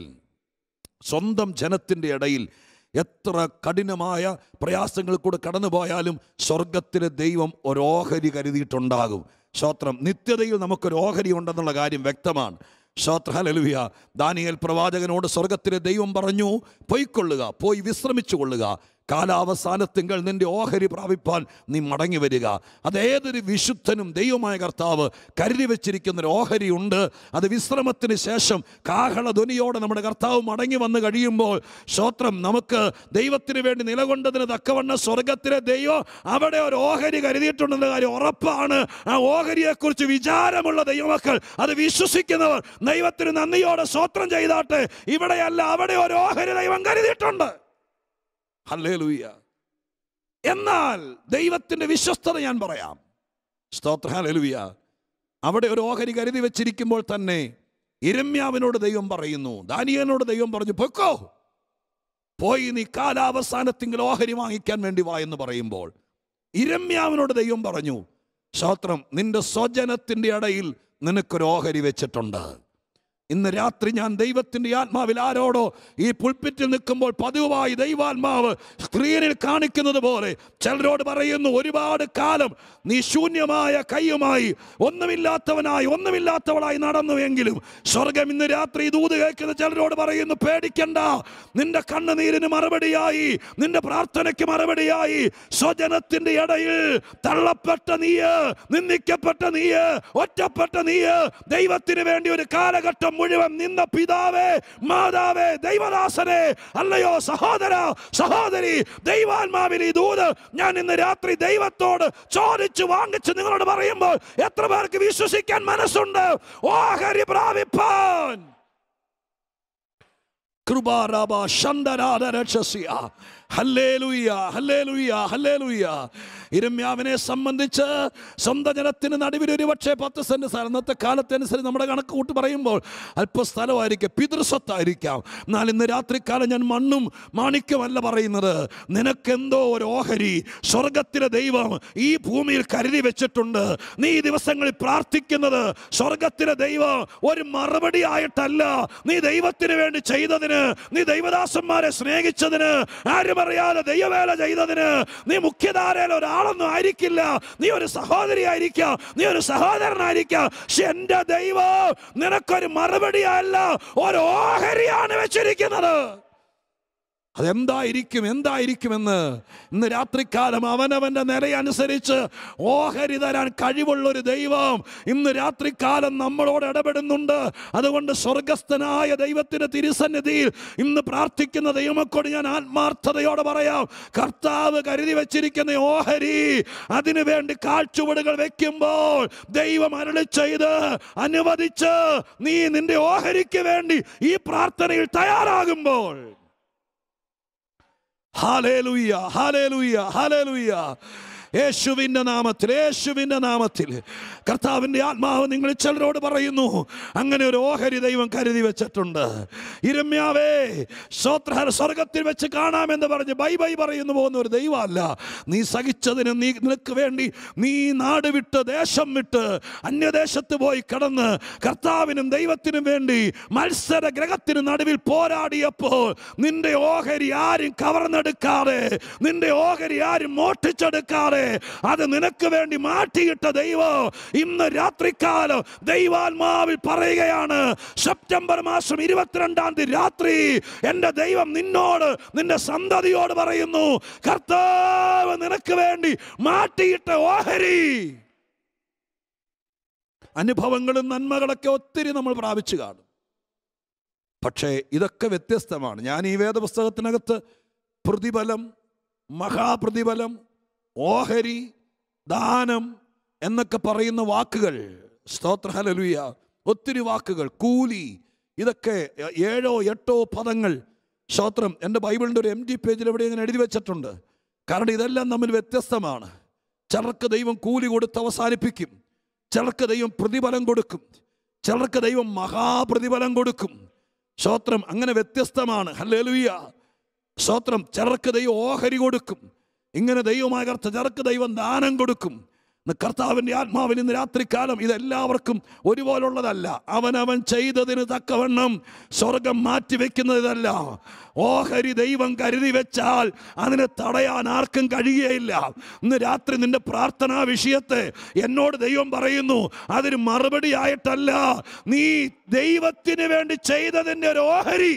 സ്വന്തം ജനത്തിൻ്റെ ഇടയിൽ എത്ര കഠിനമായ പ്രയാസങ്ങൾ കൂടെ കടന്നു പോയാലും സ്വർഗത്തിലെ ദൈവം ഒരു ഓഹരി കരുതിയിട്ടുണ്ടാകും സ്തോത്രം നിത്യതയിൽ നമുക്കൊരു ഓഹരി ഉണ്ടെന്നുള്ള കാര്യം വ്യക്തമാണ് സ്തോത്ര ഹല്ലേലൂയ ദാനിയേൽ പ്രവാചകനോട് സ്വർഗത്തിലെ ദൈവം പറഞ്ഞു പൊയ്ക്കൊള്ളുക പോയി വിശ്രമിച്ചു കൊള്ളുക കാലാവസാനത്തിങ്കൾ നിന്റെ ഓഹരി പ്രാപിപ്പാൻ നീ മടങ്ങി വരിക അതേതൊരു വിശുദ്ധനും ദൈവമായ കർത്താവ് കരുതി വെച്ചിരിക്കുന്ന ഒരു ഓഹരി ഉണ്ട് അത് വിശ്രമത്തിന് ശേഷം കാഹളധ്വനിയോടെ നമ്മുടെ കർത്താവ് മടങ്ങി വന്ന് കഴിയുമ്പോൾ ശ്രോത്രം നമുക്ക് ദൈവത്തിന് വേണ്ടി നിലകൊണ്ടതിന് തക്കവണ്ണ സ്വർഗത്തിലെ ദൈവം അവിടെ ഒരു ഓഹരി കരുതിയിട്ടുണ്ടെന്ന കാര്യം ഉറപ്പാണ് ആ ഓഹരിയെക്കുറിച്ച് വിചാരമുള്ള ദൈവമക്കൾ അത് വിശ്വസിക്കുന്നവർ ദൈവത്തിന് നന്ദിയോടെ സ്വത്രം ചെയ്താട്ടെ ഇവിടെയല്ല അവിടെ ഒരു ഓഹരി ദൈവം കരുതിയിട്ടുണ്ട് ഹല്ലേലൂയ എന്നാൽ ദൈവത്തിന്റെ വിശ്വസ്തത ഞാൻ പറയാം സ്തോത്ര ഹല്ലേലൂയ അവിടെ ഒരു ഓഹരി കരുതി വെച്ചിരിക്കുമ്പോൾ തന്നെ ഇരമ്യാവിനോട് ദൈവം പറയുന്നു ദാനിയനോട് ദൈവം പറഞ്ഞു പൊക്കോ പോയി നീ കാലാവസാനത്തിങ്കിൽ ഓഹരി വാങ്ങിക്കാൻ വേണ്ടി വാ എന്ന് പറയുമ്പോൾ ഇരമ്യാവിനോട് ദൈവം പറഞ്ഞു സ്തോത്രം നിന്റെ സ്വജനത്തിന്റെ ഇടയിൽ നിനക്കൊരു ഓഹരി വെച്ചിട്ടുണ്ട് ഇന്ന് രാത്രി ഞാൻ ദൈവത്തിന്റെ ആത്മാവിൽ ആരോടോ ഈ പുൽപ്പിറ്റിൽ നിൽക്കുമ്പോൾ പതിവായി ദൈവാത്മാവ് സ്ക്രീനിൽ കാണിക്കുന്നത് പോലെ ചിലരോട് പറയുന്നു ഒരുപാട് കാലം നീ ശൂന്യമായ കൈയുമായി ഒന്നുമില്ലാത്തവനായി ഒന്നുമില്ലാത്തവളായി നടന്നുവെങ്കിലും സ്വർഗം ഇന്ന് രാത്രി ദൂത് കേൾക്കുന്ന ചിലരോട് പറയുന്നു പേടിക്കണ്ട നിന്റെ കണ്ണുനീരിന് മറുപടിയായി നിന്റെ പ്രാർത്ഥനയ്ക്ക് മറുപടിയായി സ്വജനത്തിന്റെ ഇടയിൽ തള്ളപ്പെട്ട നീയ് നിന്ദിക്കപ്പെട്ട നീയ് ഒറ്റപ്പെട്ട നീയ് ദൈവത്തിന് വേണ്ടി ഒരു കാലഘട്ടം മുഴുവൻ നിന്ന പിതാവേ മാതാവേ ദൈവദാസനെ അല്ലയോ സഹോദര സഹോദരി ദൈവാത്മാവിൽ ഈ ദൂത് ഞാൻ ഇന്ന് രാത്രി ദൈവത്തോട് ചോദിച്ചു വാങ്ങിച്ച് നിങ്ങളോട് പറയുമ്പോൾ എത്ര പേർക്ക് വിശ്വസിക്കാൻ മനസ്സുണ്ട് ഓഹരി പ്രാപിപ്പാൻ കൃപാരാബ ശന്തരാധ രക്ഷസ്യ ഹല്ലേലൂയ ഹല്ലേലൂയ ഹല്ലേലൂയ ഇരമ്യാവിനെ സംബന്ധിച്ച് സ്വന്തം ജനത്തിന് നടുവിൽ ഒരു പക്ഷേ പത്ത് സെന്റ് സ്ഥലം ഇന്നത്തെ കാലത്തനുസരിച്ച് നമ്മുടെ കണക്ക് കൂട്ടി പറയുമ്പോൾ അല്പ സ്ഥലമായിരിക്കാം പിതൃസ്വത്തായിരിക്കാം എന്നാൽ ഇന്ന് രാത്രിക്കാലം ഞാൻ മണ്ണും മാണിക്യമല്ല പറയുന്നത് നിനക്കെന്തോ ഒരു ഓഹരി സ്വർഗത്തിലെ ദൈവം ഈ ഭൂമിയിൽ കരുതി വെച്ചിട്ടുണ്ട് നീ ഈ ദിവസങ്ങളിൽ പ്രാർത്ഥിക്കുന്നത് സ്വർഗത്തിലെ ദൈവം ഒരു മറുപടി ആയിട്ടല്ല നീ ദൈവത്തിന് വേണ്ടി ചെയ്തതിന് നീ ദൈവദാസന്മാരെ സ്നേഹിച്ചതിന് ആരും അറിയാതെ ദൈവവേല ചെയ്തതിന് നീ മുഖ്യധാരയിൽ ഒരാളൊന്നും ആയിരിക്കില്ല നീ ഒരു സഹോദരി ആയിരിക്കാം നീ ഒരു സഹോദരനായിരിക്കാം പക്ഷെ എന്റെ ദൈവം നിനക്കൊരു മറുപടി അല്ല ഒരു ഓഹരിയാണ് വെച്ചിരിക്കുന്നത് അതെന്തായിരിക്കും എന്തായിരിക്കുമെന്ന് ഇന്ന് രാത്രിക്കാലം അവനവന്റെ നിലയനുസരിച്ച് ഓഹരി തരാൻ കഴിവുള്ള ഒരു ദൈവം ഇന്ന് രാത്രിക്കാലം നമ്മളോട് ഇടപെടുന്നുണ്ട് അതുകൊണ്ട് സ്വർഗസ്ഥനായ ദൈവത്തിന്റെ തിരുസന്നിധിയിൽ ഇന്ന് പ്രാർത്ഥിക്കുന്ന ദൈവമക്കോട് ഞാൻ ആത്മാർത്ഥതയോടെ പറയാം കർത്താവ് കരുതി വെച്ചിരിക്കുന്ന ഓഹരി അതിനു വേണ്ടി കാഴ്ചുവടുകൾ വെക്കുമ്പോൾ ദൈവം അരളി ചെയ്ത് അനുവദിച്ച് നീ നിന്റെ ഓഹരിക്ക് വേണ്ടി ഈ പ്രാർത്ഥനയിൽ തയ്യാറാകുമ്പോൾ ഹാലേലുയ്യ ഹാലേലുയ്യ ഹാലേലുയ്യ യേശുവിൻ്റെ നാമത്തിൽ യേശുവിൻ്റെ നാമത്തിൽ കർത്താവിൻ്റെ ആത്മാവ് നിങ്ങൾ ചിലരോട് പറയുന്നു അങ്ങനെ ഒരു ഓഹരി ദൈവം കരുതി വെച്ചിട്ടുണ്ട് ഇരമ്യാവേ സ്വോത്ര സ്വർഗത്തിൽ വെച്ച് കാണാമെന്ന് പറഞ്ഞ് ബൈ ബൈ പറയുന്നു പോകുന്ന ഒരു ദൈവമല്ല നീ സഹിച്ചതിന് നീ നിനക്ക് വേണ്ടി നീ നാട് വിട്ട് ദേശം വിട്ട് അന്യദേശത്ത് പോയി കടന്ന് കർത്താവിനും ദൈവത്തിനും വേണ്ടി മത്സര ഗ്രഹത്തിന് നടുവിൽ പോരാടിയപ്പോൾ നിന്റെ ഓഹരി ആരും കവർന്നെടുക്കാതെ നിന്റെ ഓഹരി ആരും മോഷ്ടിച്ചെടുക്കാതെ അത് നിനക്ക് വേണ്ടി മാറ്റിയിട്ട ദൈവം ഇന്ന് രാത്രികാലം ദൈവാത്മാവിൽ പറയുകയാണ് സെപ്റ്റംബർ മാസം ഇരുപത്തിരണ്ടാം തീയതി രാത്രി എൻ്റെ ദൈവം നിന്നോട് നിന്റെ സന്തതിയോട് പറയുന്നു കർത്താവ് നിനക്ക് വേണ്ടി മാറ്റിയിട്ട ഓഹരി അനുഭവങ്ങളും നന്മകളൊക്കെ ഒത്തിരി നമ്മൾ പ്രാപിച്ചു കാണും പക്ഷേ ഇതൊക്കെ വ്യത്യസ്തമാണ് ഞാൻ ഈ വേദപുസ്തകത്തിനകത്ത് പ്രതിഫലം മഹാപ്രതിഫലം ഓഹരി ദാനം എന്നൊക്കെ പറയുന്ന വാക്കുകൾ സ്തോത്രഹലലുയ ഒത്തിരി വാക്കുകൾ കൂലി ഇതൊക്കെ ഏഴോ എട്ടോ പദങ്ങൾ സ്തോത്രം എൻ്റെ ബൈബിളിൻ്റെ ഒരു എം ഡി പേജിൽ എവിടെ ഇങ്ങനെ എഴുതി വെച്ചിട്ടുണ്ട് കാരണം ഇതെല്ലാം തമ്മിൽ വ്യത്യസ്തമാണ് ചിലർക്ക് ദൈവം കൂലി കൊടുത്ത് അവസാനിപ്പിക്കും ചിലർക്ക് ദൈവം പ്രതിഫലം കൊടുക്കും ചിലർക്ക് ദൈവം മഹാപ്രതിഫലം കൊടുക്കും സ്തോത്രം അങ്ങനെ വ്യത്യസ്തമാണ് ഹല്ലേലൂയ സ്തോത്രം ചിലർക്ക് ദൈവം ഓഹരി കൊടുക്കും ഇങ്ങനെ ദൈവമായ കർത്ത ചിലർക്ക് ദൈവം ദാനം കൊടുക്കും ഇന്ന് കർത്താവിൻ്റെ ആത്മാവിൽ ഇന്ന് രാത്രികാലം ഇതെല്ലാവർക്കും ഒരുപോലുള്ളതല്ല അവനവൻ ചെയ്തതിന് തക്കവണ്ണം സ്വർഗം മാറ്റിവെക്കുന്നതല്ല ഓഹരി ദൈവം കരുതി വെച്ചാൽ അതിനെ തടയാൻ ആർക്കും കഴിയുകയില്ല ഇന്ന് രാത്രി നിന്റെ പ്രാർത്ഥനാ വിഷയത്തെ എന്നോട് ദൈവം പറയുന്നു അതിന് മറുപടി ആയിട്ടല്ല നീ ദൈവത്തിന് വേണ്ടി ചെയ്തതിൻ്റെ ഒരു ഓഹരി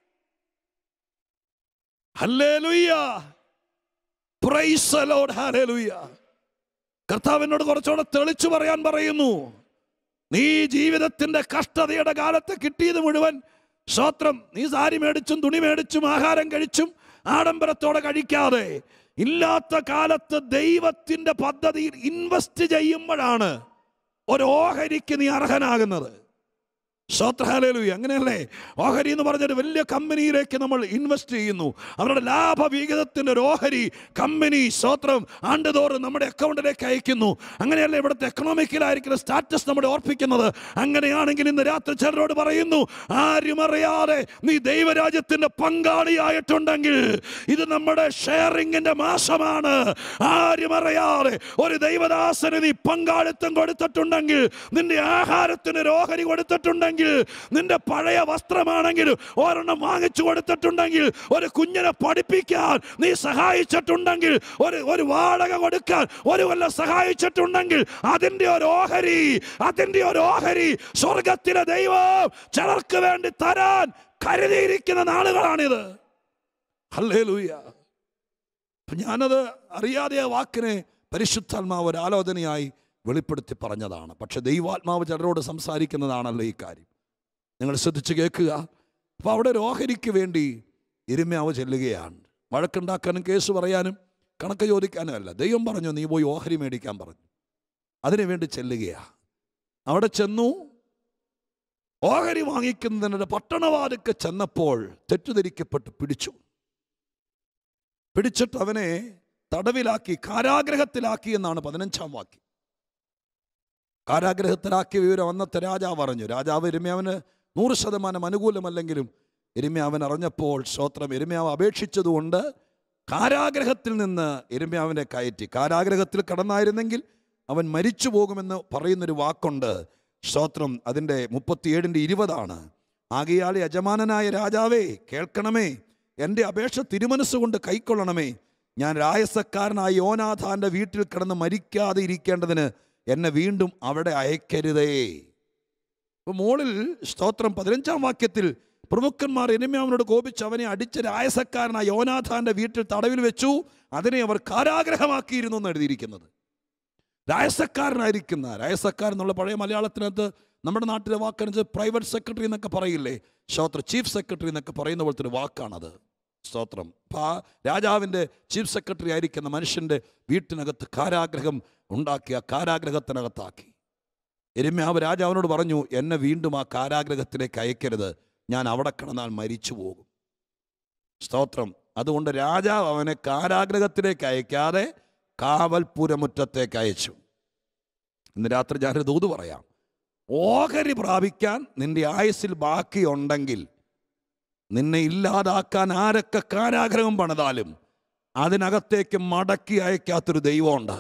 ഹല്ലേലൂയ്യ പ്രൈസ് the Lord. Hallelujah. കർത്താവിനോട് കുറച്ചുകൂടെ തെളിച്ചു പറയാൻ പറയുന്നു നീ ജീവിതത്തിന്റെ കഷ്ടതയുടെ കാലത്ത് കിട്ടിയത് മുഴുവൻ സ്വത്രം നീ സാരി മേടിച്ചും തുണി മേടിച്ചും ആഹാരം കഴിച്ചും ആഡംബരത്തോടെ കഴിക്കാതെ ഇല്ലാത്ത കാലത്ത് ദൈവത്തിന്റെ പദ്ധതിയിൽ ഇൻവെസ്റ്റ് ചെയ്യുമ്പോഴാണ് ഒരു ഓഹരിക്ക് നീ അർഹനാകുന്നത് സ്വത്രഹാലൂയ അങ്ങനെയല്ലേ ഓഹരി എന്ന് പറഞ്ഞൊരു വലിയ കമ്പനിയിലേക്ക് നമ്മൾ ഇൻവെസ്റ്റ് ചെയ്യുന്നു അവരുടെ ലാഭവിഹിതത്തിൻ്റെ ഒരു ഓഹരി കമ്പനി സ്വത്രം ആണ്ടുതോറും നമ്മുടെ അക്കൗണ്ടിലേക്ക് അയക്കുന്നു അങ്ങനെയല്ലേ ഇവിടുത്തെ എക്കണോമിക്കലായിരിക്കുന്ന സ്റ്റാറ്റസ് നമ്മുടെ ഓർപ്പിക്കുന്നത് അങ്ങനെയാണെങ്കിൽ ഇന്ന് രാത്രി ചിലരോട് പറയുന്നു ആരും അറിയാതെ നീ ദൈവരാജ്യത്തിന്റെ പങ്കാളിയായിട്ടുണ്ടെങ്കിൽ ഇത് നമ്മുടെ ഷെയറിങ്ങിന്റെ മാസമാണ് ആരും അറിയാതെ ഒരു ദൈവദാസന് നീ പങ്കാളിത്തം കൊടുത്തിട്ടുണ്ടെങ്കിൽ നിന്റെ ആഹാരത്തിന് ഒരു ഓഹരി കൊടുത്തിട്ടുണ്ടെങ്കിൽ നിന്റെ പഴയ വസ്ത്രമാണെങ്കിൽ ഒരെണ്ണം വാങ്ങിച്ചു കൊടുത്തിട്ടുണ്ടെങ്കിൽ ഒരു കുഞ്ഞിനെ പഠിപ്പിക്കാൻ നീ സഹായിച്ചിട്ടുണ്ടെങ്കിൽ ഒരു ഒരു വാടക കൊടുക്കാൻ ഒരു കൊല്ലം സഹായിച്ചിട്ടുണ്ടെങ്കിൽ അതിന്റെ ഒരു ഓഹരി അതിന്റെ ഒരു ഓഹരി സ്വർഗത്തിലെ ദൈവം ചിലർക്ക് വേണ്ടി തരാൻ കരുതിയിരിക്കുന്ന നാളുകളാണിത് ഹല്ലേലൂയ അപ്പൊ ഞാനത് അറിയാതെ ആ വാക്കിനെ പരിശുദ്ധാത്മാവ് ഒരു ആലോചനയായി വെളിപ്പെടുത്തി പറഞ്ഞതാണ് പക്ഷെ ദൈവാത്മാവ് ചിലരോട് സംസാരിക്കുന്നതാണല്ലോ ഈ കാര്യം നിങ്ങൾ ശ്രദ്ധിച്ച് കേൾക്കുക അപ്പോൾ അവിടെ ഒരു ഓഹരിക്ക് വേണ്ടി ഇരുമ്യാവ് ചെല്ലുകയാണ് വഴക്കുണ്ടാക്കാനും കേസ് പറയാനും കണക്ക് ചോദിക്കാനും അല്ല ദൈവം പറഞ്ഞു നീ പോയി ഓഹരി മേടിക്കാൻ പറഞ്ഞു അതിനു വേണ്ടി ചെല്ലുകയാ അവിടെ ചെന്നു ഓഹരി വാങ്ങിക്കുന്നതിന് പട്ടണവാതിക്ക് ചെന്നപ്പോൾ തെറ്റിദ്ധരിക്കപ്പെട്ട് പിടിച്ചു പിടിച്ചിട്ട് അവനെ തടവിലാക്കി കാരാഗ്രഹത്തിലാക്കി എന്നാണ് പതിനഞ്ചാം വാക്യം കാരാഗ്രഹത്തിലാക്കിയ വിവരം അന്നത്തെ രാജാവ് അറിഞ്ഞു രാജാവ് എരുമ്യാവിന് നൂറ് ശതമാനം അനുകൂലമല്ലെങ്കിലും എരുമ്യാവൻ അറിഞ്ഞപ്പോൾ സ്തോത്രം എരുമ്യാവ് അപേക്ഷിച്ചതുകൊണ്ട് കാരാഗ്രഹത്തിൽ നിന്ന് എരുമ്യാവിനെ കയറ്റി കാരാഗ്രഹത്തിൽ കടന്നായിരുന്നെങ്കിൽ അവൻ മരിച്ചു പോകുമെന്ന് പറയുന്നൊരു വാക്കുണ്ട് സ്തോത്രം അതിൻ്റെ മുപ്പത്തിയേഴിൻ്റെ ഇരുപതാണ് ആകയാൽ യജമാനനായ രാജാവേ കേൾക്കണമേ എൻ്റെ അപേക്ഷ തിരുമനസ്സുകൊണ്ട് കൈക്കൊള്ളണമേ ഞാൻ രായസക്കാരനായ യോനാഥാന്റെ വീട്ടിൽ കിടന്ന് മരിക്കാതെ ഇരിക്കേണ്ടതിന് എന്നെ വീണ്ടും അവിടെ അയക്കരുതേ ഇപ്പൊ മോളിൽ സ്തോത്രം പതിനഞ്ചാം വാക്യത്തിൽ പ്രമുഖന്മാർ എനിമ്യാവിനോട് കോപിച്ച് അവനെ അടിച്ച രായസക്കാരനായ യോനാഥാന്റെ വീട്ടിൽ തടവിൽ വെച്ചു അതിനെ അവർ കാരാഗ്രഹമാക്കിയിരുന്നു എന്ന് എഴുതിയിരിക്കുന്നത് രായസക്കാരനായിരിക്കുന്ന രായസക്കാരൻ എന്നുള്ള പഴയ മലയാളത്തിനകത്ത് നമ്മുടെ നാട്ടിലെ വാക്കനുസരിച്ച് പ്രൈവറ്റ് സെക്രട്ടറി എന്നൊക്കെ പറയില്ലേ സ്തോത്ര ചീഫ് സെക്രട്ടറി എന്നൊക്കെ പറയുന്ന പോലത്തെ ഒരു വാക്കാണത് സ്തോത്രം അപ്പം ആ രാജാവിൻ്റെ ചീഫ് സെക്രട്ടറി ആയിരിക്കുന്ന മനുഷ്യൻ്റെ വീട്ടിനകത്ത് കാരാഗ്രഹം ഉണ്ടാക്കി ആ കാരാഗ്രഹത്തിനകത്താക്കി എരുമ്യാവ് രാജാവിനോട് പറഞ്ഞു എന്നെ വീണ്ടും ആ കാരാഗ്രഹത്തിലേക്ക് അയക്കരുത് ഞാൻ അവിടെ കിടന്നാൽ മരിച്ചു പോകും സ്തോത്രം അതുകൊണ്ട് രാജാവ് അവനെ കാരാഗ്രഹത്തിലേക്ക് അയക്കാതെ കാവൽപുരമുറ്റത്തേക്ക് അയച്ചു ഇന്ന് രാത്രി ഞാനൊരു ദൂത് പറയാം ഓഹരി പ്രാപിക്കാൻ നിന്റെ ആയുസ്സിൽ ബാക്കിയുണ്ടെങ്കിൽ നിന്നെ ഇല്ലാതാക്കാൻ ആരൊക്കെ കാരാഗ്രഹം പണിതാലും അതിനകത്തേക്ക് മടക്കി അയക്കാത്തൊരു ദൈവമുണ്ട്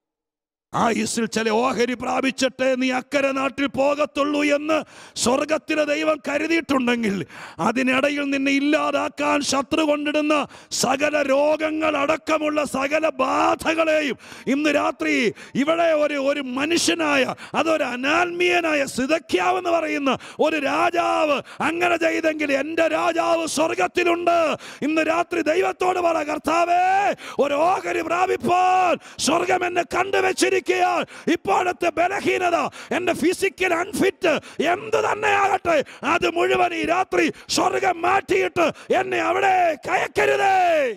ആയുസ്സിൽ ചില ഓഹരി പ്രാപിച്ചിട്ടേ നീ അക്കരെ നാട്ടിൽ പോകത്തുള്ളൂ എന്ന് സ്വർഗത്തിലെ ദൈവം കരുതിയിട്ടുണ്ടെങ്കിൽ അതിനിടയിൽ നിന്നെ ഇല്ലാതാക്കാൻ ശത്രു കൊണ്ടിടുന്ന സകല രോഗങ്ങൾ അടക്കമുള്ള സകല ബാധകളെയും ഇന്ന് രാത്രി ഇവിടെ ഒരു ഒരു മനുഷ്യനായ അതൊരു അനാത്മീയനായ സിതഖ്യാവെന്ന് പറയുന്ന ഒരു രാജാവ് അങ്ങനെ ചെയ്തെങ്കിൽ എൻ്റെ രാജാവ് സ്വർഗത്തിലുണ്ട് ഇന്ന് രാത്രി ദൈവത്തോട് പറ കർത്താവേ ഒരു ഓഹരി പ്രാപിപ്പാൻ സ്വർഗം എന്നെ കണ്ടുവച്ചിരിക്കുകയാൽ ഇപ്പോഴത്തെ ബലഹീനത എൻ്റെ ഫിസിക്കൽ അൺഫിറ്റ് എന്ത് തന്നെയാകട്ടെ അത് മുഴുവൻ ഈ രാത്രി സ്വർഗം മാറ്റിയിട്ട് എന്നെ അവിടെ കയക്കരുതേ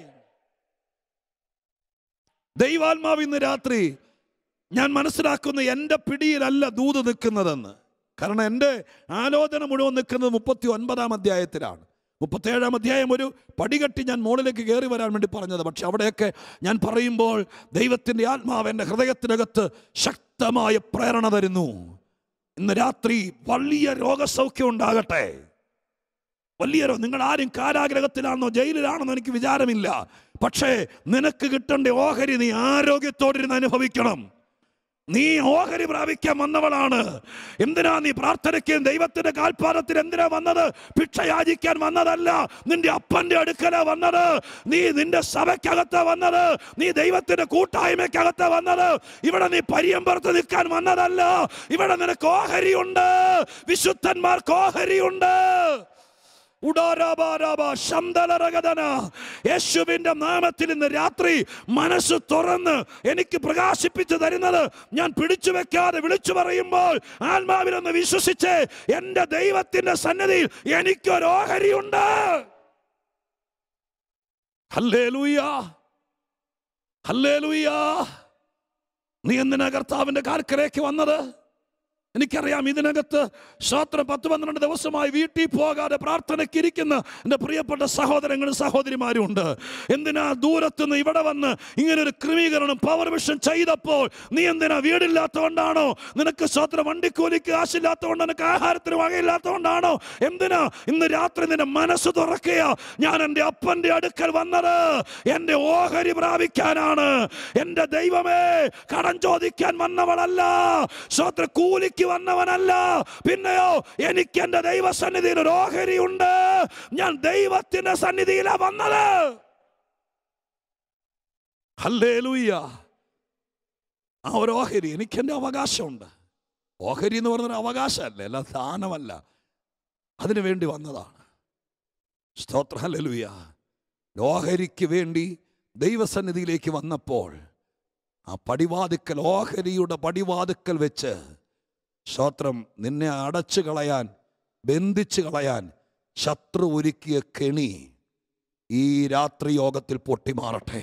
ദൈവാത്മാവ് ഇന്ന് രാത്രി ഞാൻ മനസ്സിലാക്കുന്ന എൻ്റെ പിടിയിലല്ല ദൂത് നിൽക്കുന്നതെന്ന് കാരണം എൻ്റെ ആലോചന മുഴുവൻ നിൽക്കുന്നത് മുപ്പത്തി ഒൻപതാം അധ്യായത്തിലാണ് മുപ്പത്തേഴാം അധ്യായം ഒരു പടികെട്ടി ഞാൻ മുകളിലേക്ക് കയറി വരാൻ വേണ്ടി പറഞ്ഞത് പക്ഷെ അവിടെയൊക്കെ ഞാൻ പറയുമ്പോൾ ദൈവത്തിൻ്റെ ആത്മാവ് എൻ്റെ ഹൃദയത്തിനകത്ത് ശക്തമായ പ്രേരണ തരുന്നു ഇന്ന് രാത്രി വലിയ രോഗസൗഖ്യം ഉണ്ടാകട്ടെ വലിയ രോ- നിങ്ങൾ ആരും കാരാഗ്രഹത്തിലാണെന്നോ ജയിലിലാണെന്നോ എനിക്ക് വിചാരമില്ല പക്ഷേ നിനക്ക് കിട്ടേണ്ട ഓഹരി നീ ആരോഗ്യത്തോടിരുന്ന് അനുഭവിക്കണം നീ ഓഹരി പ്രാപിക്കാൻ വന്നവളാണ് എന്തിനാ നീ പ്രാർത്ഥനയ്ക്കും ദൈവത്തിന്റെ കാൽപ്പാദത്തിൽ എന്തിനാ വന്നത് ഭിക്ഷ യാചിക്കാൻ വന്നതല്ല നിന്റെ അപ്പന്റെ അടുക്കല വന്നത് നീ നിന്റെ സഭയ്ക്കകത്ത് വന്നത് നീ ദൈവത്തിന്റെ കൂട്ടായ്മയ്ക്കകത്ത് വന്നത് ഇവിടെ നീ പരിയമ്പുറത്ത് നിൽക്കാൻ വന്നതല്ല ഇവിടെ നിനക്ക് ഓഹരിയുണ്ട് വിശുദ്ധന്മാർക്ക് ഓഹരിയുണ്ട് ഉടാരാബാരാബാ ശംദലരഗദന. യേശുവിന്റെ നാമത്തിൽ ഇന്ന് രാത്രി മനസ്സ് തുറന്ന് എനിക്ക് പ്രകാശിപ്പിച്ചു തരുന്നത് ഞാൻ പിടിച്ചു വെക്കാതെ വിളിച്ചു പറയുമ്പോൾ ആത്മാവിലൊന്ന് വിശ്വസിച്ച് എൻ്റെ ദൈവത്തിന്റെ സന്നദ്ധിയിൽ എനിക്കൊരു ഓഹരിയുണ്ട് ഹല്ലേലൂയ ഹല്ലേലൂയ നീ എന്തിനാ കർത്താവിന്റെ കാൽക്കലേക്ക് വന്നത് എനിക്കറിയാം ഇതിനകത്ത് സ്തോത്രം പത്ത് പന്ത്രണ്ട് ദിവസമായി വീട്ടിൽ പോകാതെ പ്രാർത്ഥനയ്ക്ക് ഇരിക്കുന്ന എൻ്റെ പ്രിയപ്പെട്ട സഹോദരങ്ങളും സഹോദരിമാരും ഉണ്ട് എന്തിനാ ദൂരത്തുനിന്ന് ഇവിടെ വന്ന് ഇങ്ങനെ ഒരു ക്രമീകരണം പവർ വിഷൻ ചെയ്തപ്പോൾ നീ എന്തിനാ വീടില്ലാത്തതുകൊണ്ടാണോ നിനക്ക് സ്തോത്രം വണ്ടിക്കൂലിക്ക് കാശില്ലാത്തതുകൊണ്ട് നിനക്ക് ആഹാരത്തിന് വകയില്ലാത്തതുകൊണ്ടാണോ എന്തിനാ ഇന്ന് രാത്രി നിന്റെ മനസ്സ് തുറക്കുക ഞാൻ എൻ്റെ അപ്പൻ്റെ അടുക്കൽ വന്നത് എൻ്റെ ഓഹരി പ്രാപിക്കാനാണ് എൻ്റെ ദൈവമേ കടം ചോദിക്കാൻ വന്നവളല്ല സ്വത്ര കൂലിക്ക് വന്നവനല്ല പിന്നെയോ എനിക്ക് എൻ്റെ ദൈവസന്നിധിയിൽ ഒരു ഓഹരി ഉണ്ട് ഞാൻ ദൈവത്തിന്റെ സന്നിധിയിലാ വന്നത് ഹല്ലേലൂയ്യ ആ ഒരു ഓഹരി എനിക്ക് എൻ്റെ അവകാശമുണ്ട് ഓഹരി എന്ന് പറയുന്നൊരു അവകാശമല്ല അല്ല ദാനമല്ല അതിനു വേണ്ടി വന്നതാണ് സ്തോത്ര ഹല്ലേലൂയ ഓഹരിക്ക് വേണ്ടി ദൈവസന്നിധിയിലേക്ക് വന്നപ്പോൾ ആ പടിവാതുക്കൽ ഓഹരിയുടെ പടിവാതുക്കൽ വെച്ച് സ്തോത്രം നിന്നെ അടച്ചു കളയാൻ ബന്ധിച്ചു കളയാൻ ശത്രു ഒരുക്കിയ കെണി ഈ രാത്രി യോഗത്തിൽ പൊട്ടിമാറട്ടെ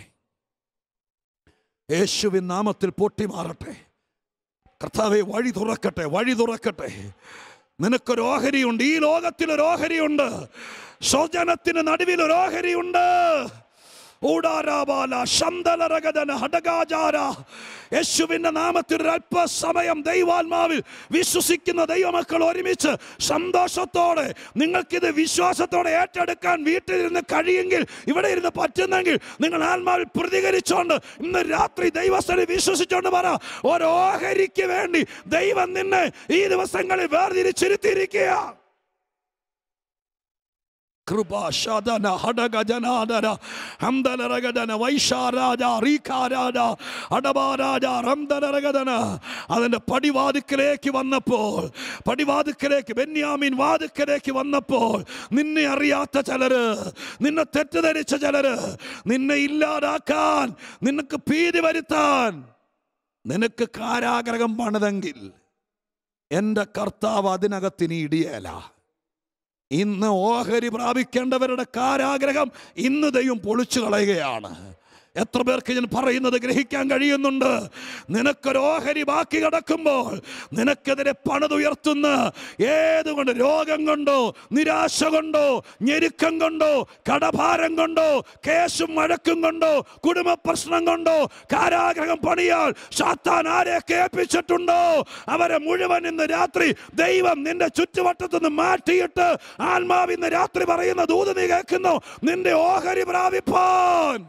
യേശുവിൻ നാമത്തിൽ പൊട്ടിമാറട്ടെ കർത്താവെ വഴി തുറക്കട്ടെ വഴി തുറക്കട്ടെ നിനക്കൊരു ഓഹരിയുണ്ട് ഈ ലോകത്തിൽ ഒരു ഓഹരിയുണ്ട് സ്വജനത്തിന് നടുവിൽ ഒരു ഓഹരിയുണ്ട് ഊടാരാബാല ശന്തലരഗതന ഹടകാചാര യേശുവിന്റെ നാമത്തിൽ ഒരു അല്പസമയം ദൈവാത്മാവിൽ വിശ്വസിക്കുന്ന ദൈവമക്കൾ ഒരുമിച്ച് സന്തോഷത്തോടെ നിങ്ങൾക്കിത് വിശ്വാസത്തോടെ ഏറ്റെടുക്കാൻ വീട്ടിലിരുന്ന് കഴിയെങ്കിൽ ഇവിടെ ഇരുന്ന് പറ്റുന്നെങ്കിൽ നിങ്ങൾ ആത്മാവിൽ പ്രതികരിച്ചോണ്ട് ഇന്ന് രാത്രി ദൈവസ്ഥനെ വിശ്വസിച്ചോണ്ട് പറ ഒരു ഓഹരിക്ക് വേണ്ടി ദൈവം നിന്നെ ഈ ദിവസങ്ങളിൽ വേർതിരിച്ചിരുത്തിയിരിക്കുക കൃപ ശതന ഹടഗജനാദന ഹംദലരഗദന വൈശാരാജ റീഖാരാജ അടബാരാജ റംദലരഗദന അതിൻ്റെ പടിവാതുക്കലേക്ക് വന്നപ്പോൾ പടിവാതുക്കലേക്ക് ബെന്യാമിൻ വാതുക്കലേക്ക് വന്നപ്പോൾ നിന്നെ അറിയാത്ത ചിലര് നിന്നെ തെറ്റിദ്ധരിച്ച ചിലര് നിന്നെ ഇല്ലാതാക്കാൻ നിനക്ക് ഭീതി വരുത്താൻ നിനക്ക് കാരാഗ്രഹം പണിതെങ്കിൽ എൻ്റെ കർത്താവ് അതിനകത്തിന് ഇടിയേല ഇന്ന് ഓഹരി പ്രാപിക്കേണ്ടവരുടെ കാരാഗ്രഹം ഇന്ന് ദൈവം പൊളിച്ചു കളയുകയാണ് എത്ര പേർക്ക് ഞാൻ പറയുന്നത് ഗ്രഹിക്കാൻ കഴിയുന്നുണ്ട് നിനക്കൊരു ഓഹരി ബാക്കി കിടക്കുമ്പോൾ നിനക്കെതിരെ പണിതുയർത്തുന്ന ഏതുകൊണ്ട് രോഗം കൊണ്ടോ നിരാശ കൊണ്ടോ ഞെരുക്കം കൊണ്ടോ കടഭാരം കൊണ്ടോ കേസും വഴക്കും കൊണ്ടോ കുടുംബ പ്രശ്നം കൊണ്ടോ കാരാഗ്രഹം പണിയാൽ സാത്താൻ ആരെ കേൾപ്പിച്ചിട്ടുണ്ടോ അവരെ മുഴുവൻ ഇന്ന് രാത്രി ദൈവം നിന്റെ ചുറ്റുവട്ടത്തുനിന്ന് മാറ്റിയിട്ട് ആത്മാവ് ഇന്ന് രാത്രി പറയുന്ന ദൂത് നീ കേൾക്കുന്നു നിന്റെ ഓഹരി പ്രാപിപ്പാൻ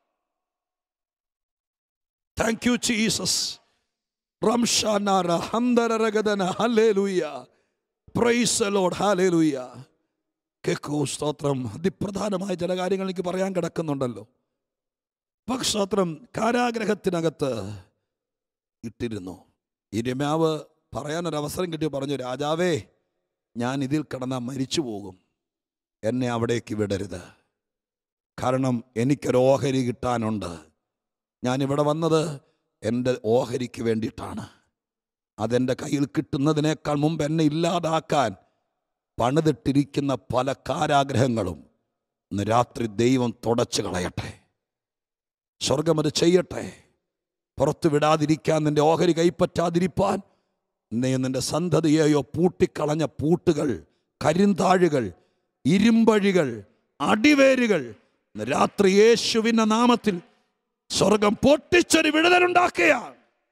താങ്ക് യു ജീസസ് റംഷാനാര ഹന്തരരഗദന ഹല്ലേലൂയ പ്രൈസ് ലോഡ് ഹല്ലേലൂയ കേക്കൂ സ്തോത്രം അതിപ്രധാനമായ ചില കാര്യങ്ങൾ എനിക്ക് പറയാൻ കിടക്കുന്നുണ്ടല്ലോ പക്ഷ സ്തോത്രം കാരാഗ്രഹത്തിനകത്ത് ഇട്ടിരുന്നു ഈ രമ്യാവ് പറയാനൊരു അവസരം കിട്ടി പറഞ്ഞു രാജാവേ ഞാൻ ഇതിൽ കിടന്നാൽ മരിച്ചു പോകും എന്നെ അവിടേക്ക് വിടരുത് കാരണം എനിക്കൊരു ഓഹരി കിട്ടാനുണ്ട് ഞാനിവിടെ വന്നത് എൻ്റെ ഓഹരിക്ക് വേണ്ടിയിട്ടാണ് അതെൻ്റെ കയ്യിൽ കിട്ടുന്നതിനേക്കാൾ മുമ്പ് എന്നെ ഇല്ലാതാക്കാൻ പണിതിട്ടിരിക്കുന്ന പല കാരാഗ്രഹങ്ങളും ഇന്ന് രാത്രി ദൈവം തുടച്ചു കളയട്ടെ സ്വർഗം അത് ചെയ്യട്ടെ പുറത്തു വിടാതിരിക്കാൻ നിന്റെ ഓഹരി കൈപ്പറ്റാതിരിപ്പാൻ നീ നിന്റെ സന്തതിയെയോ പൂട്ടിക്കളഞ്ഞ പൂട്ടുകൾ കരിന്താഴുകൾ ഇരുമ്പഴികൾ അടിവേരുകൾ ഇന്ന് രാത്രി യേശുവിൻ്റെ നാമത്തിൽ സ്വർഗം പൊട്ടിച്ചൊരു വിടുതലുണ്ടാക്കുകയാണ്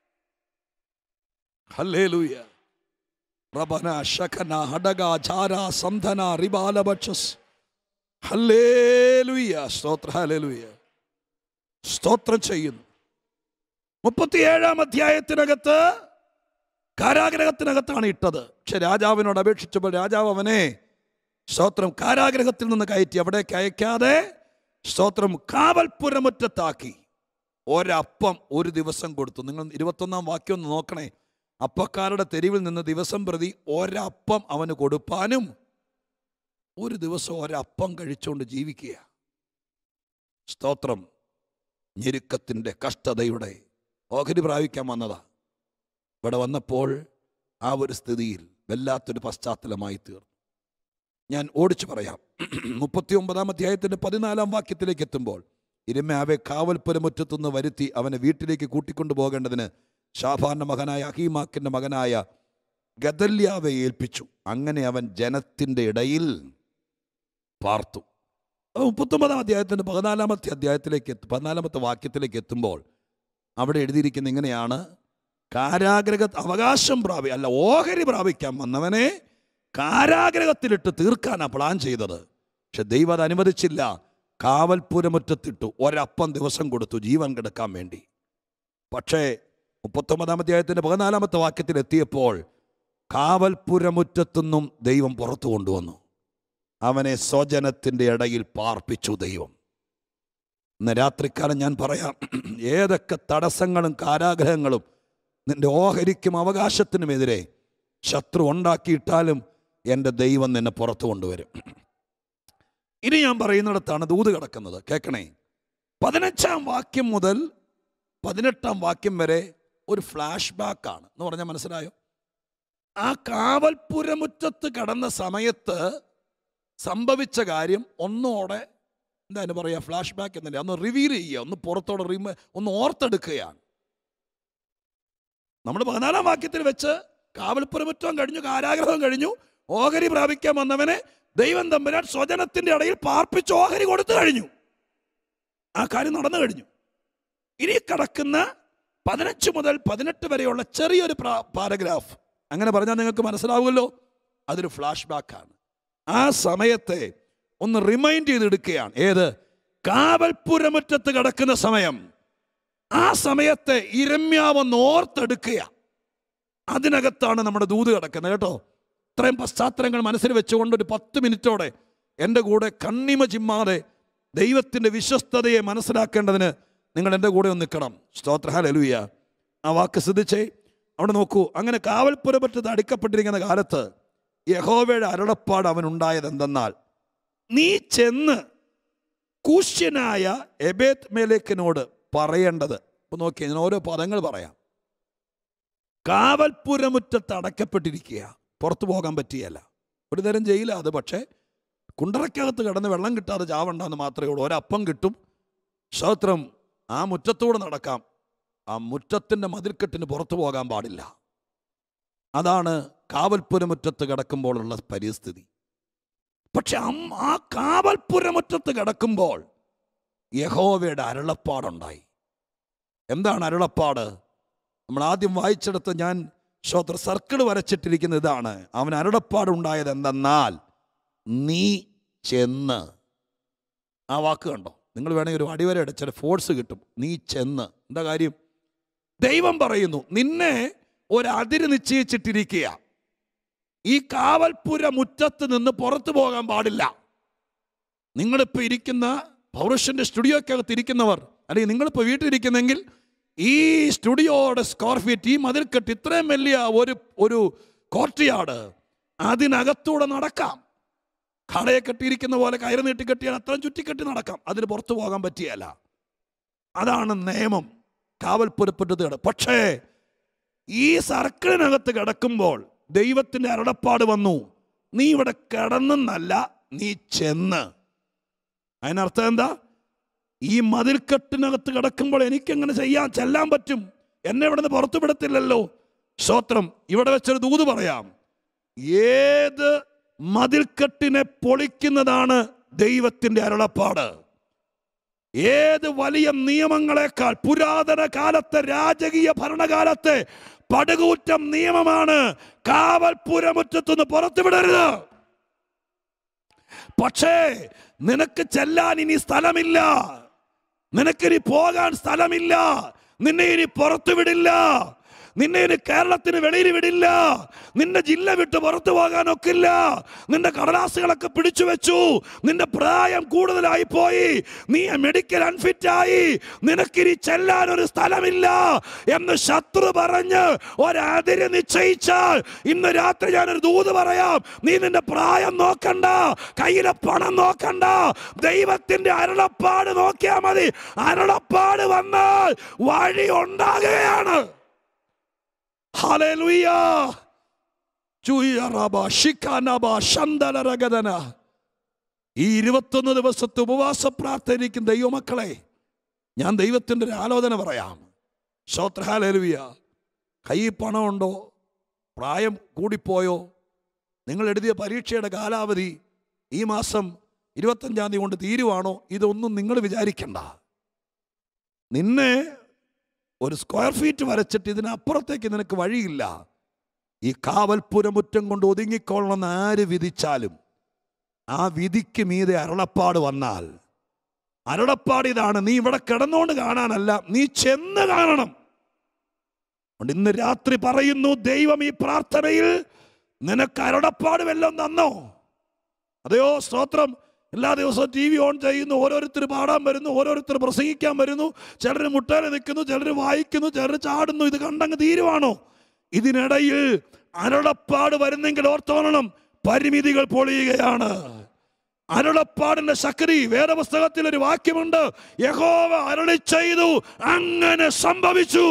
ഹല്ലേലൂയ റബന ശഖന ഹടക ചാര സംധന റിബാലബക്ഷസ് ഹല്ലേലൂയ സ്തോത്ര ഹല്ലേലൂയ സ്തോത്രം ചെയ്യുന്നു മുപ്പത്തിയേഴാം അധ്യായത്തിനകത്ത് കാരാഗ്രഹത്തിനകത്താണ് ഇട്ടത് പക്ഷെ രാജാവിനോട് അപേക്ഷിച്ചപ്പോൾ രാജാവ് അവനെ സ്തോത്രം കാരാഗ്രഹത്തിൽ നിന്ന് കയറ്റി അവിടേക്ക് അയക്കാതെ സ്തോത്രം കാവൽപുരമുറ്റത്താക്കി ഒരപ്പം ഒരു ദിവസം കൊടുത്തു നിങ്ങൾ ഇരുപത്തൊന്നാം വാക്യം ഒന്ന് നോക്കണേ അപ്പക്കാരുടെ തെരുവിൽ നിന്ന് ദിവസം പ്രതി ഒരപ്പം അവന് കൊടുപ്പാനും ഒരു ദിവസം ഒരപ്പം കഴിച്ചുകൊണ്ട് ജീവിക്കുക സ്തോത്രം ഞെരുക്കത്തിൻ്റെ കഷ്ടതയുടെ ഓഹരി പ്രാപിക്കാൻ വന്നതാ ഇവിടെ വന്നപ്പോൾ ആ ഒരു സ്ഥിതിയിൽ വല്ലാത്തൊരു പശ്ചാത്തലമായി തീർന്നു ഞാൻ ഓടിച്ചു പറയാം മുപ്പത്തി ഒമ്പതാം അധ്യായത്തിൻ്റെ പതിനാലാം വാക്യത്തിലേക്ക് എത്തുമ്പോൾ ഇരമ്യാവെ കാവൽപ്പുരമുറ്റത്തുനിന്ന് വരുത്തി അവനെ വീട്ടിലേക്ക് കൂട്ടിക്കൊണ്ടു പോകേണ്ടതിന് ഷാഫാന്റെ മകനായ അഹീമാക്കിന്റെ മകനായ ഗദല്യാവെ ഏൽപ്പിച്ചു അങ്ങനെ അവൻ ജനത്തിൻ്റെ ഇടയിൽ പാർത്തു അത് മുപ്പത്തൊമ്പതാം അധ്യായത്തിൻ്റെ പതിനാലാമത്തെ അധ്യായത്തിലേക്ക് എത്തി പതിനാലാമത്തെ വാക്യത്തിലേക്ക് എത്തുമ്പോൾ അവിടെ എഴുതിയിരിക്കുന്ന ഇങ്ങനെയാണ് കാരാഗ്രഹ അവകാശം പ്രാപി അല്ല ഓഹരി പ്രാപിക്കാൻ വന്നവനെ കാരാഗ്രഹത്തിലിട്ട് തീർക്കാനാണ് പ്ലാൻ ചെയ്തത് പക്ഷെ ദൈവം അത് അനുവദിച്ചില്ല കാവൽപുരമുറ്റത്തിട്ടു ഒരപ്പം ദിവസം കൊടുത്തു ജീവൻ കിടക്കാൻ വേണ്ടി പക്ഷേ മുപ്പത്തൊമ്പതാം അധ്യായത്തിൻ്റെ പതിനാലാമത്തെ വാക്യത്തിൽ എത്തിയപ്പോൾ കാവൽപുരമുറ്റത്തുനിന്നും ദൈവം പുറത്തു കൊണ്ടുവന്നു അവനെ സ്വജനത്തിൻ്റെ ഇടയിൽ പാർപ്പിച്ചു ദൈവം ഇന്ന് രാത്രിക്കാലം ഞാൻ പറയാം ഏതൊക്കെ തടസ്സങ്ങളും കാരാഗ്രഹങ്ങളും നിന്റെ ഓഹരിക്കും അവകാശത്തിനുമെതിരെ ശത്രു ഉണ്ടാക്കിയിട്ടാലും എൻ്റെ ദൈവം നിന്നെ പുറത്തു കൊണ്ടുവരും ഇനി ഞാൻ പറയുന്നിടത്താണ് ദൂത് കിടക്കുന്നത് കേൾക്കണേ പതിനഞ്ചാം വാക്യം മുതൽ പതിനെട്ടാം വാക്യം വരെ ഒരു ഫ്ലാഷ് ബാക്ക് ആണ് എന്ന് പറഞ്ഞാൽ മനസ്സിലായോ ആ കാവൽപുരമുറ്റത്ത് കടന്ന സമയത്ത് സംഭവിച്ച കാര്യം ഒന്നോടെ എന്താണ് പറയുക ഫ്ലാഷ് ബാക്ക് എന്നല്ലേ ഒന്ന് റിവീൽ ചെയ്യുക ഒന്ന് പുറത്തോടെ റിമ ഒന്ന് ഓർത്തെടുക്കുകയാണ് നമ്മൾ പതിനാലാം വാക്യത്തിൽ വെച്ച് കാവൽപുരമുറ്റം കഴിഞ്ഞു കാരാഗ്രഹം കഴിഞ്ഞു ഓഹരി പ്രാപിക്കാൻ വന്നവനെ ദൈവം തമ്പുരാൻ സ്വജനത്തിന്റെ ഇടയിൽ പാർപ്പിച്ച് ഓഹരി കൊടുത്തു കഴിഞ്ഞു ആ കാര്യം നടന്നു കഴിഞ്ഞു ഇനി കിടക്കുന്ന പതിനഞ്ച് മുതൽ പതിനെട്ട് വരെയുള്ള ചെറിയൊരു പാരഗ്രാഫ് അങ്ങനെ പറഞ്ഞാൽ നിങ്ങൾക്ക് മനസ്സിലാവുമല്ലോ അതൊരു ഫ്ലാഷ് ബാക്കാണ് ആ സമയത്തെ ഒന്ന് റിമൈൻഡ് ചെയ്തെടുക്കുകയാണ് ഏത് കാവൽപുരമുറ്റത്ത് കിടക്കുന്ന സമയം ആ സമയത്തെ ഇരമ്യാവൊന്ന് ഓർത്തെടുക്കുക അതിനകത്താണ് നമ്മുടെ ദൂത് കിടക്കുന്നത് കേട്ടോ ഇത്രയും പശ്ചാത്തലങ്ങൾ മനസ്സിൽ വെച്ചുകൊണ്ട് ഒരു പത്ത് മിനിറ്റോടെ എൻ്റെ കൂടെ കണ്ണിമ ചിമ്മാതെ ദൈവത്തിൻ്റെ വിശ്വസ്തതയെ മനസ്സിലാക്കേണ്ടതിന് നിങ്ങൾ എൻ്റെ കൂടെ ഒന്ന് നിൽക്കണം സ്തോത്രഹാലലുയ ആ വാക്ക് ശ്രദ്ധിച്ചേ അവിടെ നോക്കൂ അങ്ങനെ കാവൽപുരപറ്റത്ത് അടുക്കപ്പെട്ടിരിക്കുന്ന കാലത്ത് യഹോവയുടെ അരുളപ്പാട് അവനുണ്ടായത് എന്തെന്നാൽ നീ ചെന്ന് കൂശ്യനായ എബേത് മേലേക്കിനോട് പറയേണ്ടത് ഇപ്പൊ നോക്കിയാൽ ഞാൻ ഓരോ പദങ്ങൾ പറയാം കാവൽപുരമുറ്റത്ത് അടക്കപ്പെട്ടിരിക്കുക പുറത്തു പോകാൻ പറ്റിയല്ല ഒരു തരം ജയില അത് പക്ഷേ കുണ്ടറയ്ക്കകത്ത് കിടന്ന് വെള്ളം കിട്ടാതെ ചാവണ്ടെന്ന് മാത്രമേ ഉള്ളൂ ഒരപ്പം കിട്ടും സ്തോത്രം ആ മുറ്റത്തൂടെ നടക്കാം ആ മുറ്റത്തിൻ്റെ മതിൽക്കെട്ടിന് പുറത്തു പോകാൻ പാടില്ല അതാണ് കാവൽപുരമുറ്റത്ത് കിടക്കുമ്പോഴുള്ള പരിസ്ഥിതി പക്ഷെ അം- ആ കാവൽപുരമുറ്റത്ത് കിടക്കുമ്പോൾ യഹോവയുടെ അരുളപ്പാടുണ്ടായി എന്താണ് അരുളപ്പാട് നമ്മൾ ആദ്യം വായിച്ചെടുത്ത് ഞാൻ ശ്രോത്ര സർക്കിൾ വരച്ചിട്ടിരിക്കുന്ന ഇതാണ് അവൻ അരുളപ്പാടുണ്ടായത് എന്തെന്നാൽ നീ ചെന്ന് ആ വാക്ക് കണ്ടോ നിങ്ങൾ വേണമെങ്കിൽ ഒരു അടിവര അടിച്ചാൽ ഫോഴ്സ് കിട്ടും നീ ചെന്ന് എന്താ കാര്യം ദൈവം പറയുന്നു നിന്നെ ഒരു അതിര് നിശ്ചയിച്ചിട്ടിരിക്കുക ഈ കാവൽപുര മുറ്റത്ത് നിന്ന് പുറത്തു പോകാൻ പാടില്ല നിങ്ങളിപ്പോൾ ഇരിക്കുന്ന പൗരുഷന്റെ സ്റ്റുഡിയോക്കകത്ത് ഇരിക്കുന്നവർ അല്ലെങ്കിൽ നിങ്ങളിപ്പോൾ വീട്ടിലിരിക്കുന്നെങ്കിൽ ഈ സ്റ്റുഡിയോയുടെ സ്ക്വയർ ഫീറ്റ് ഈ മതിൽക്കെട്ട് ഇത്രയും വലിയ ഒരു ഒരു കോർട്ടിയാട് അതിനകത്തൂടെ നടക്കാം കടയെ കെട്ടിയിരിക്കുന്ന പോലെ കയറ് നീട്ടി കെട്ടിയാൽ അത്രയും ചുറ്റിക്കെട്ടി നടക്കാം അതിന് പുറത്തു പോകാൻ പറ്റിയല്ല അതാണ് നിയമം കാവൽപുരപ്പെട്ടത് പക്ഷേ ഈ സർക്കിളിനകത്ത് കിടക്കുമ്പോൾ ദൈവത്തിന്റെ അരുളപ്പാട് വന്നു നീ ഇവിടെ കിടന്നെന്നല്ല നീ ചെന്ന് അതിനർത്ഥം എന്താ ഈ മതിൽക്കെട്ടിനകത്ത് കിടക്കുമ്പോൾ എനിക്കെങ്ങനെ ചെയ്യാൻ ചെല്ലാൻ പറ്റും എന്നെ ഇവിടുന്ന് പുറത്തു വിടത്തില്ലല്ലോ സ്തോത്രം ഇവിടെ വെച്ചൊരു ദൂത് പറയാം ഏത് മതിൽക്കെട്ടിനെ പൊളിക്കുന്നതാണ് ദൈവത്തിന്റെ അരുളപ്പാട് ഏത് വലിയ നിയമങ്ങളെക്കാൾ പുരാതന കാലത്തെ രാജകീയ ഭരണകാലത്തെ പടുകൂറ്റം നിയമമാണ് കാവൽപുരമുറ്റത്തുനിന്ന് പുറത്തുവിടരുത് പക്ഷേ നിനക്ക് ചെല്ലാൻ ഇനി സ്ഥലമില്ല നിനക്കിനി പോകാൻ സ്ഥലമില്ല നിന്നെ ഇനി പുറത്തു വിടില്ല നിന്നെ ഇനി കേരളത്തിന് വെളിയിൽ വിടില്ല നിന്റെ ജില്ല വിട്ട് പുറത്തു പോകാൻ ഒക്കില്ല നിന്റെ കടലാസുകളൊക്കെ പിടിച്ചു വെച്ചു നിന്റെ പ്രായം കൂടുതലായി പോയി നീ മെഡിക്കൽ അൺഫിറ്റ് ആയി നിനക്കിനി ചെല്ലാൻ ഒരു സ്ഥലമില്ല എന്ന് ശത്രു പറഞ്ഞ് ഒരതിര് നിശ്ചയിച്ചാൽ ഇന്ന് രാത്രി ഞാനൊരു ദൂത് പറയാം നീ നിന്റെ പ്രായം നോക്കണ്ട കയ്യിലെ പണം നോക്കണ്ട ദൈവത്തിന്റെ അരുളപ്പാട് നോക്കിയാൽ മതി അരുളപ്പാട് വന്നാൽ വഴി ഉണ്ടാകുകയാണ് ഹല്ലേലൂയ ചുയ്യറബ ശിഖാനബ ശന്തലരഗതന ഈ ഇരുപത്തൊന്ന് ദിവസത്തെ ഉപവാസ പ്രാർത്ഥനയ്ക്കും ദൈവമക്കളെ ഞാൻ ദൈവത്തിൻ്റെ ഒരു ആലോചന പറയാം ശ്രോത്രഹാലേലുവിയ കയ്യിൽ പണമുണ്ടോ പ്രായം കൂടിപ്പോയോ നിങ്ങൾ എഴുതിയ പരീക്ഷയുടെ കാലാവധി ഈ മാസം ഇരുപത്തഞ്ചാം തീയതി കൊണ്ട് തീരുവാണോ ഇതൊന്നും നിങ്ങൾ വിചാരിക്കണ്ട നിന്നെ ഒരു സ്ക്വയർ ഫീറ്റ് വരച്ചിട്ട് ഇതിനപ്പുറത്തേക്ക് നിനക്ക് വഴിയില്ല ഈ കാവൽപുരമുറ്റം കൊണ്ട് ഒതുങ്ങിക്കൊള്ളണമെന്ന് ആര് വിധിച്ചാലും ആ വിധിക്ക് മീതെ അരുളപ്പാട് വന്നാൽ അരുളപ്പാട് ഇതാണ് നീ ഇവിടെ കിടന്നുകൊണ്ട് കാണാനല്ല നീ ചെന്ന് കാണണം അതുകൊണ്ട് ഇന്ന് രാത്രി പറയുന്നു ദൈവം ഈ പ്രാർത്ഥനയിൽ നിനക്ക് അരുളപ്പാട് വല്ലതും തന്നോ അതെയോ സ്തോത്രം എല്ലാ ദിവസവും ടി വി ഓൺ ചെയ്യുന്നു ഓരോരുത്തർ പാടാൻ വരുന്നു ഓരോരുത്തർ പ്രസംഗിക്കാൻ വരുന്നു ചിലർ മുട്ടയിൽ നിൽക്കുന്നു ചിലർ വായിക്കുന്നു ചിലർ ചാടുന്നു ഇത് കണ്ടങ്ങ് തീരുവാണോ ഇതിനിടയിൽ അരുളപ്പാട് വരുന്നെങ്കിൽ ഓർത്തോണം പരിമിതികൾ പൊളിയുകയാണ് അരുളപ്പാടിന്റെ ശക്തി വേദപുസ്തകത്തിൽ ഒരു വാക്യമുണ്ട് യഹോവ അരുളി ചെയ്തു അങ്ങനെ സംഭവിച്ചു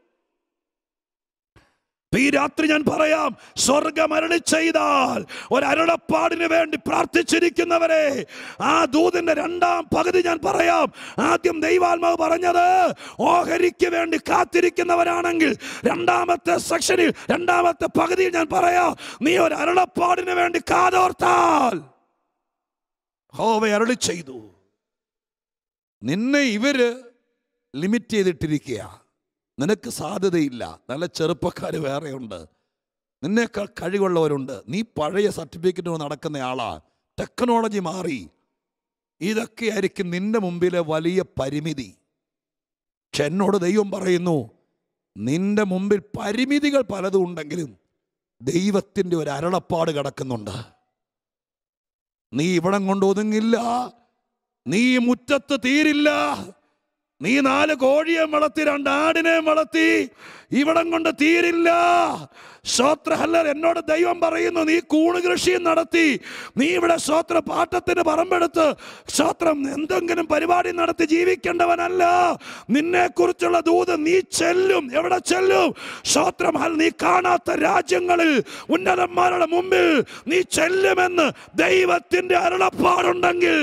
ഈ രാത്രി ഞാൻ പറയാം സ്വർഗം അരളി ചെയ്താൽ ഒരു അരുളപ്പാടിന് വേണ്ടി പ്രാർത്ഥിച്ചിരിക്കുന്നവരെ ആ ദൂതിന്റെ രണ്ടാം പകുതി ഞാൻ പറയാം ആദ്യം ദൈവാത്മാവ് പറഞ്ഞത് ഓഹരിക്ക് വേണ്ടി കാത്തിരിക്കുന്നവരാണെങ്കിൽ രണ്ടാമത്തെ സെക്ഷനിൽ രണ്ടാമത്തെ പകുതിയിൽ ഞാൻ പറയാം നീ ഒരു അരുളപ്പാടിന് വേണ്ടി കാതോർത്താൽ ഹോവ അരളി ചെയ്തു നിന്നെ ഇവര് ലിമിറ്റ് ചെയ്തിട്ടിരിക്കുക നിനക്ക് സാധ്യതയില്ല നല്ല ചെറുപ്പക്കാർ വേറെയുണ്ട് നിന്നേക്കാൾ കഴിവുള്ളവരുണ്ട് നീ പഴയ സർട്ടിഫിക്കറ്റ് നടക്കുന്ന ആളാ ടെക്നോളജി മാറി ഇതൊക്കെയായിരിക്കും നിന്റെ മുമ്പിലെ വലിയ പരിമിതി പക്ഷെ എന്നോട് ദൈവം പറയുന്നു നിന്റെ മുമ്പിൽ പരിമിതികൾ പലതും ഉണ്ടെങ്കിലും ദൈവത്തിൻ്റെ ഒരു അരുളപ്പാട് കിടക്കുന്നുണ്ട് നീ ഇവിടം കൊണ്ട് ഒതുങ്ങില്ല നീ ഈ മുറ്റത്ത് തീരില്ല നീ നാല് കോഴിയെ വളർത്തി രണ്ടാടിനെ വളർത്തി ഇവിടം കൊണ്ട് തീരില്ല ശ്രോത്രഹല്ലർ എന്നോട് ദൈവം പറയുന്നു നീ കൂണ് കൃഷിയും നടത്തി നീ ഇവിടെ ശ്രോത്ര പാട്ടത്തിന് പറമ്പെടുത്ത് ശ്രോത്രം എന്തെങ്കിലും പരിപാടി നടത്തി ജീവിക്കേണ്ടവനല്ല നിന്നെ കുറിച്ചുള്ള ദൂത് നീ ചെല്ലും എവിടെ ചെല്ലും ശ്രോത്രം ഹൽ നീ കാണാത്ത രാജ്യങ്ങളിൽ ഉന്നതന്മാരുടെ മുമ്പിൽ നീ ചെല്ലുമെന്ന് ദൈവത്തിന്റെ അരുളപ്പാടുണ്ടെങ്കിൽ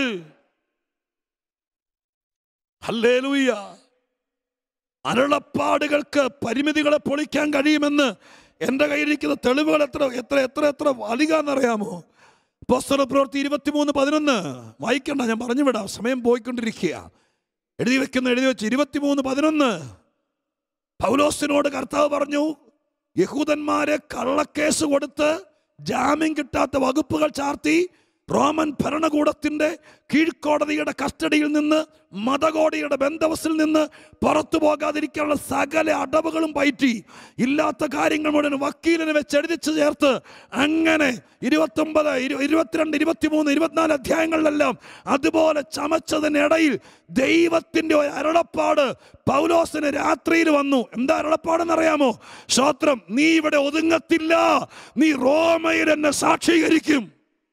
ഹല്ലേലൂയ അരുളപ്പാടുകൾക്ക് പരിമിതികളെ പൊളിക്കാൻ കഴിയുമെന്ന് എൻ്റെ കയ്യിലിരിക്കുന്ന തെളിവുകൾ എത്ര എത്ര എത്ര എത്ര വലികാന്നറിയാമോ പുസ്തക പ്രവൃത്തി ഇരുപത്തിമൂന്ന് പതിനൊന്ന് വായിക്കണ്ട ഞാൻ പറഞ്ഞു വിടാം സമയം പോയിക്കൊണ്ടിരിക്കുക എഴുതി വെക്കുന്ന എഴുതി വെച്ച് ഇരുപത്തിമൂന്ന് പതിനൊന്ന് പൗലോസിനോട് കർത്താവ് പറഞ്ഞു യഹൂദന്മാരെ കള്ളക്കേസ് കൊടുത്ത് ജാമ്യം കിട്ടാത്ത വകുപ്പുകൾ ചാർത്തി റോമൻ ഭരണകൂടത്തിന്റെ കീഴ്ക്കോടതിയുടെ കസ്റ്റഡിയിൽ നിന്ന് മതകോടതിയുടെ ബന്ധവസിൽ നിന്ന് പുറത്തു പോകാതിരിക്കാനുള്ള സകല അടവുകളും പയറ്റി ഇല്ലാത്ത കാര്യങ്ങൾ മുഴുവൻ വക്കീലിനെ വെച്ച് എഴുതിച്ചു ചേർത്ത് അങ്ങനെ ഇരുപത്തൊമ്പത് ഇരു- ഇരുപത്തിരണ്ട് ഇരുപത്തിമൂന്ന് ഇരുപത്തിനാല് അധ്യായങ്ങളിലെല്ലാം അതുപോലെ ചമച്ചതിനിടയിൽ ദൈവത്തിന്റെ ഒരു അരുളപ്പാട് പൗലോസിന് രാത്രിയിൽ വന്നു എന്താ അരുളപ്പാടെന്ന് അറിയാമോ ശ്രോത്രം നീ ഇവിടെ ഒതുങ്ങത്തില്ല നീ റോമയിൽ എന്നെ സാക്ഷീകരിക്കും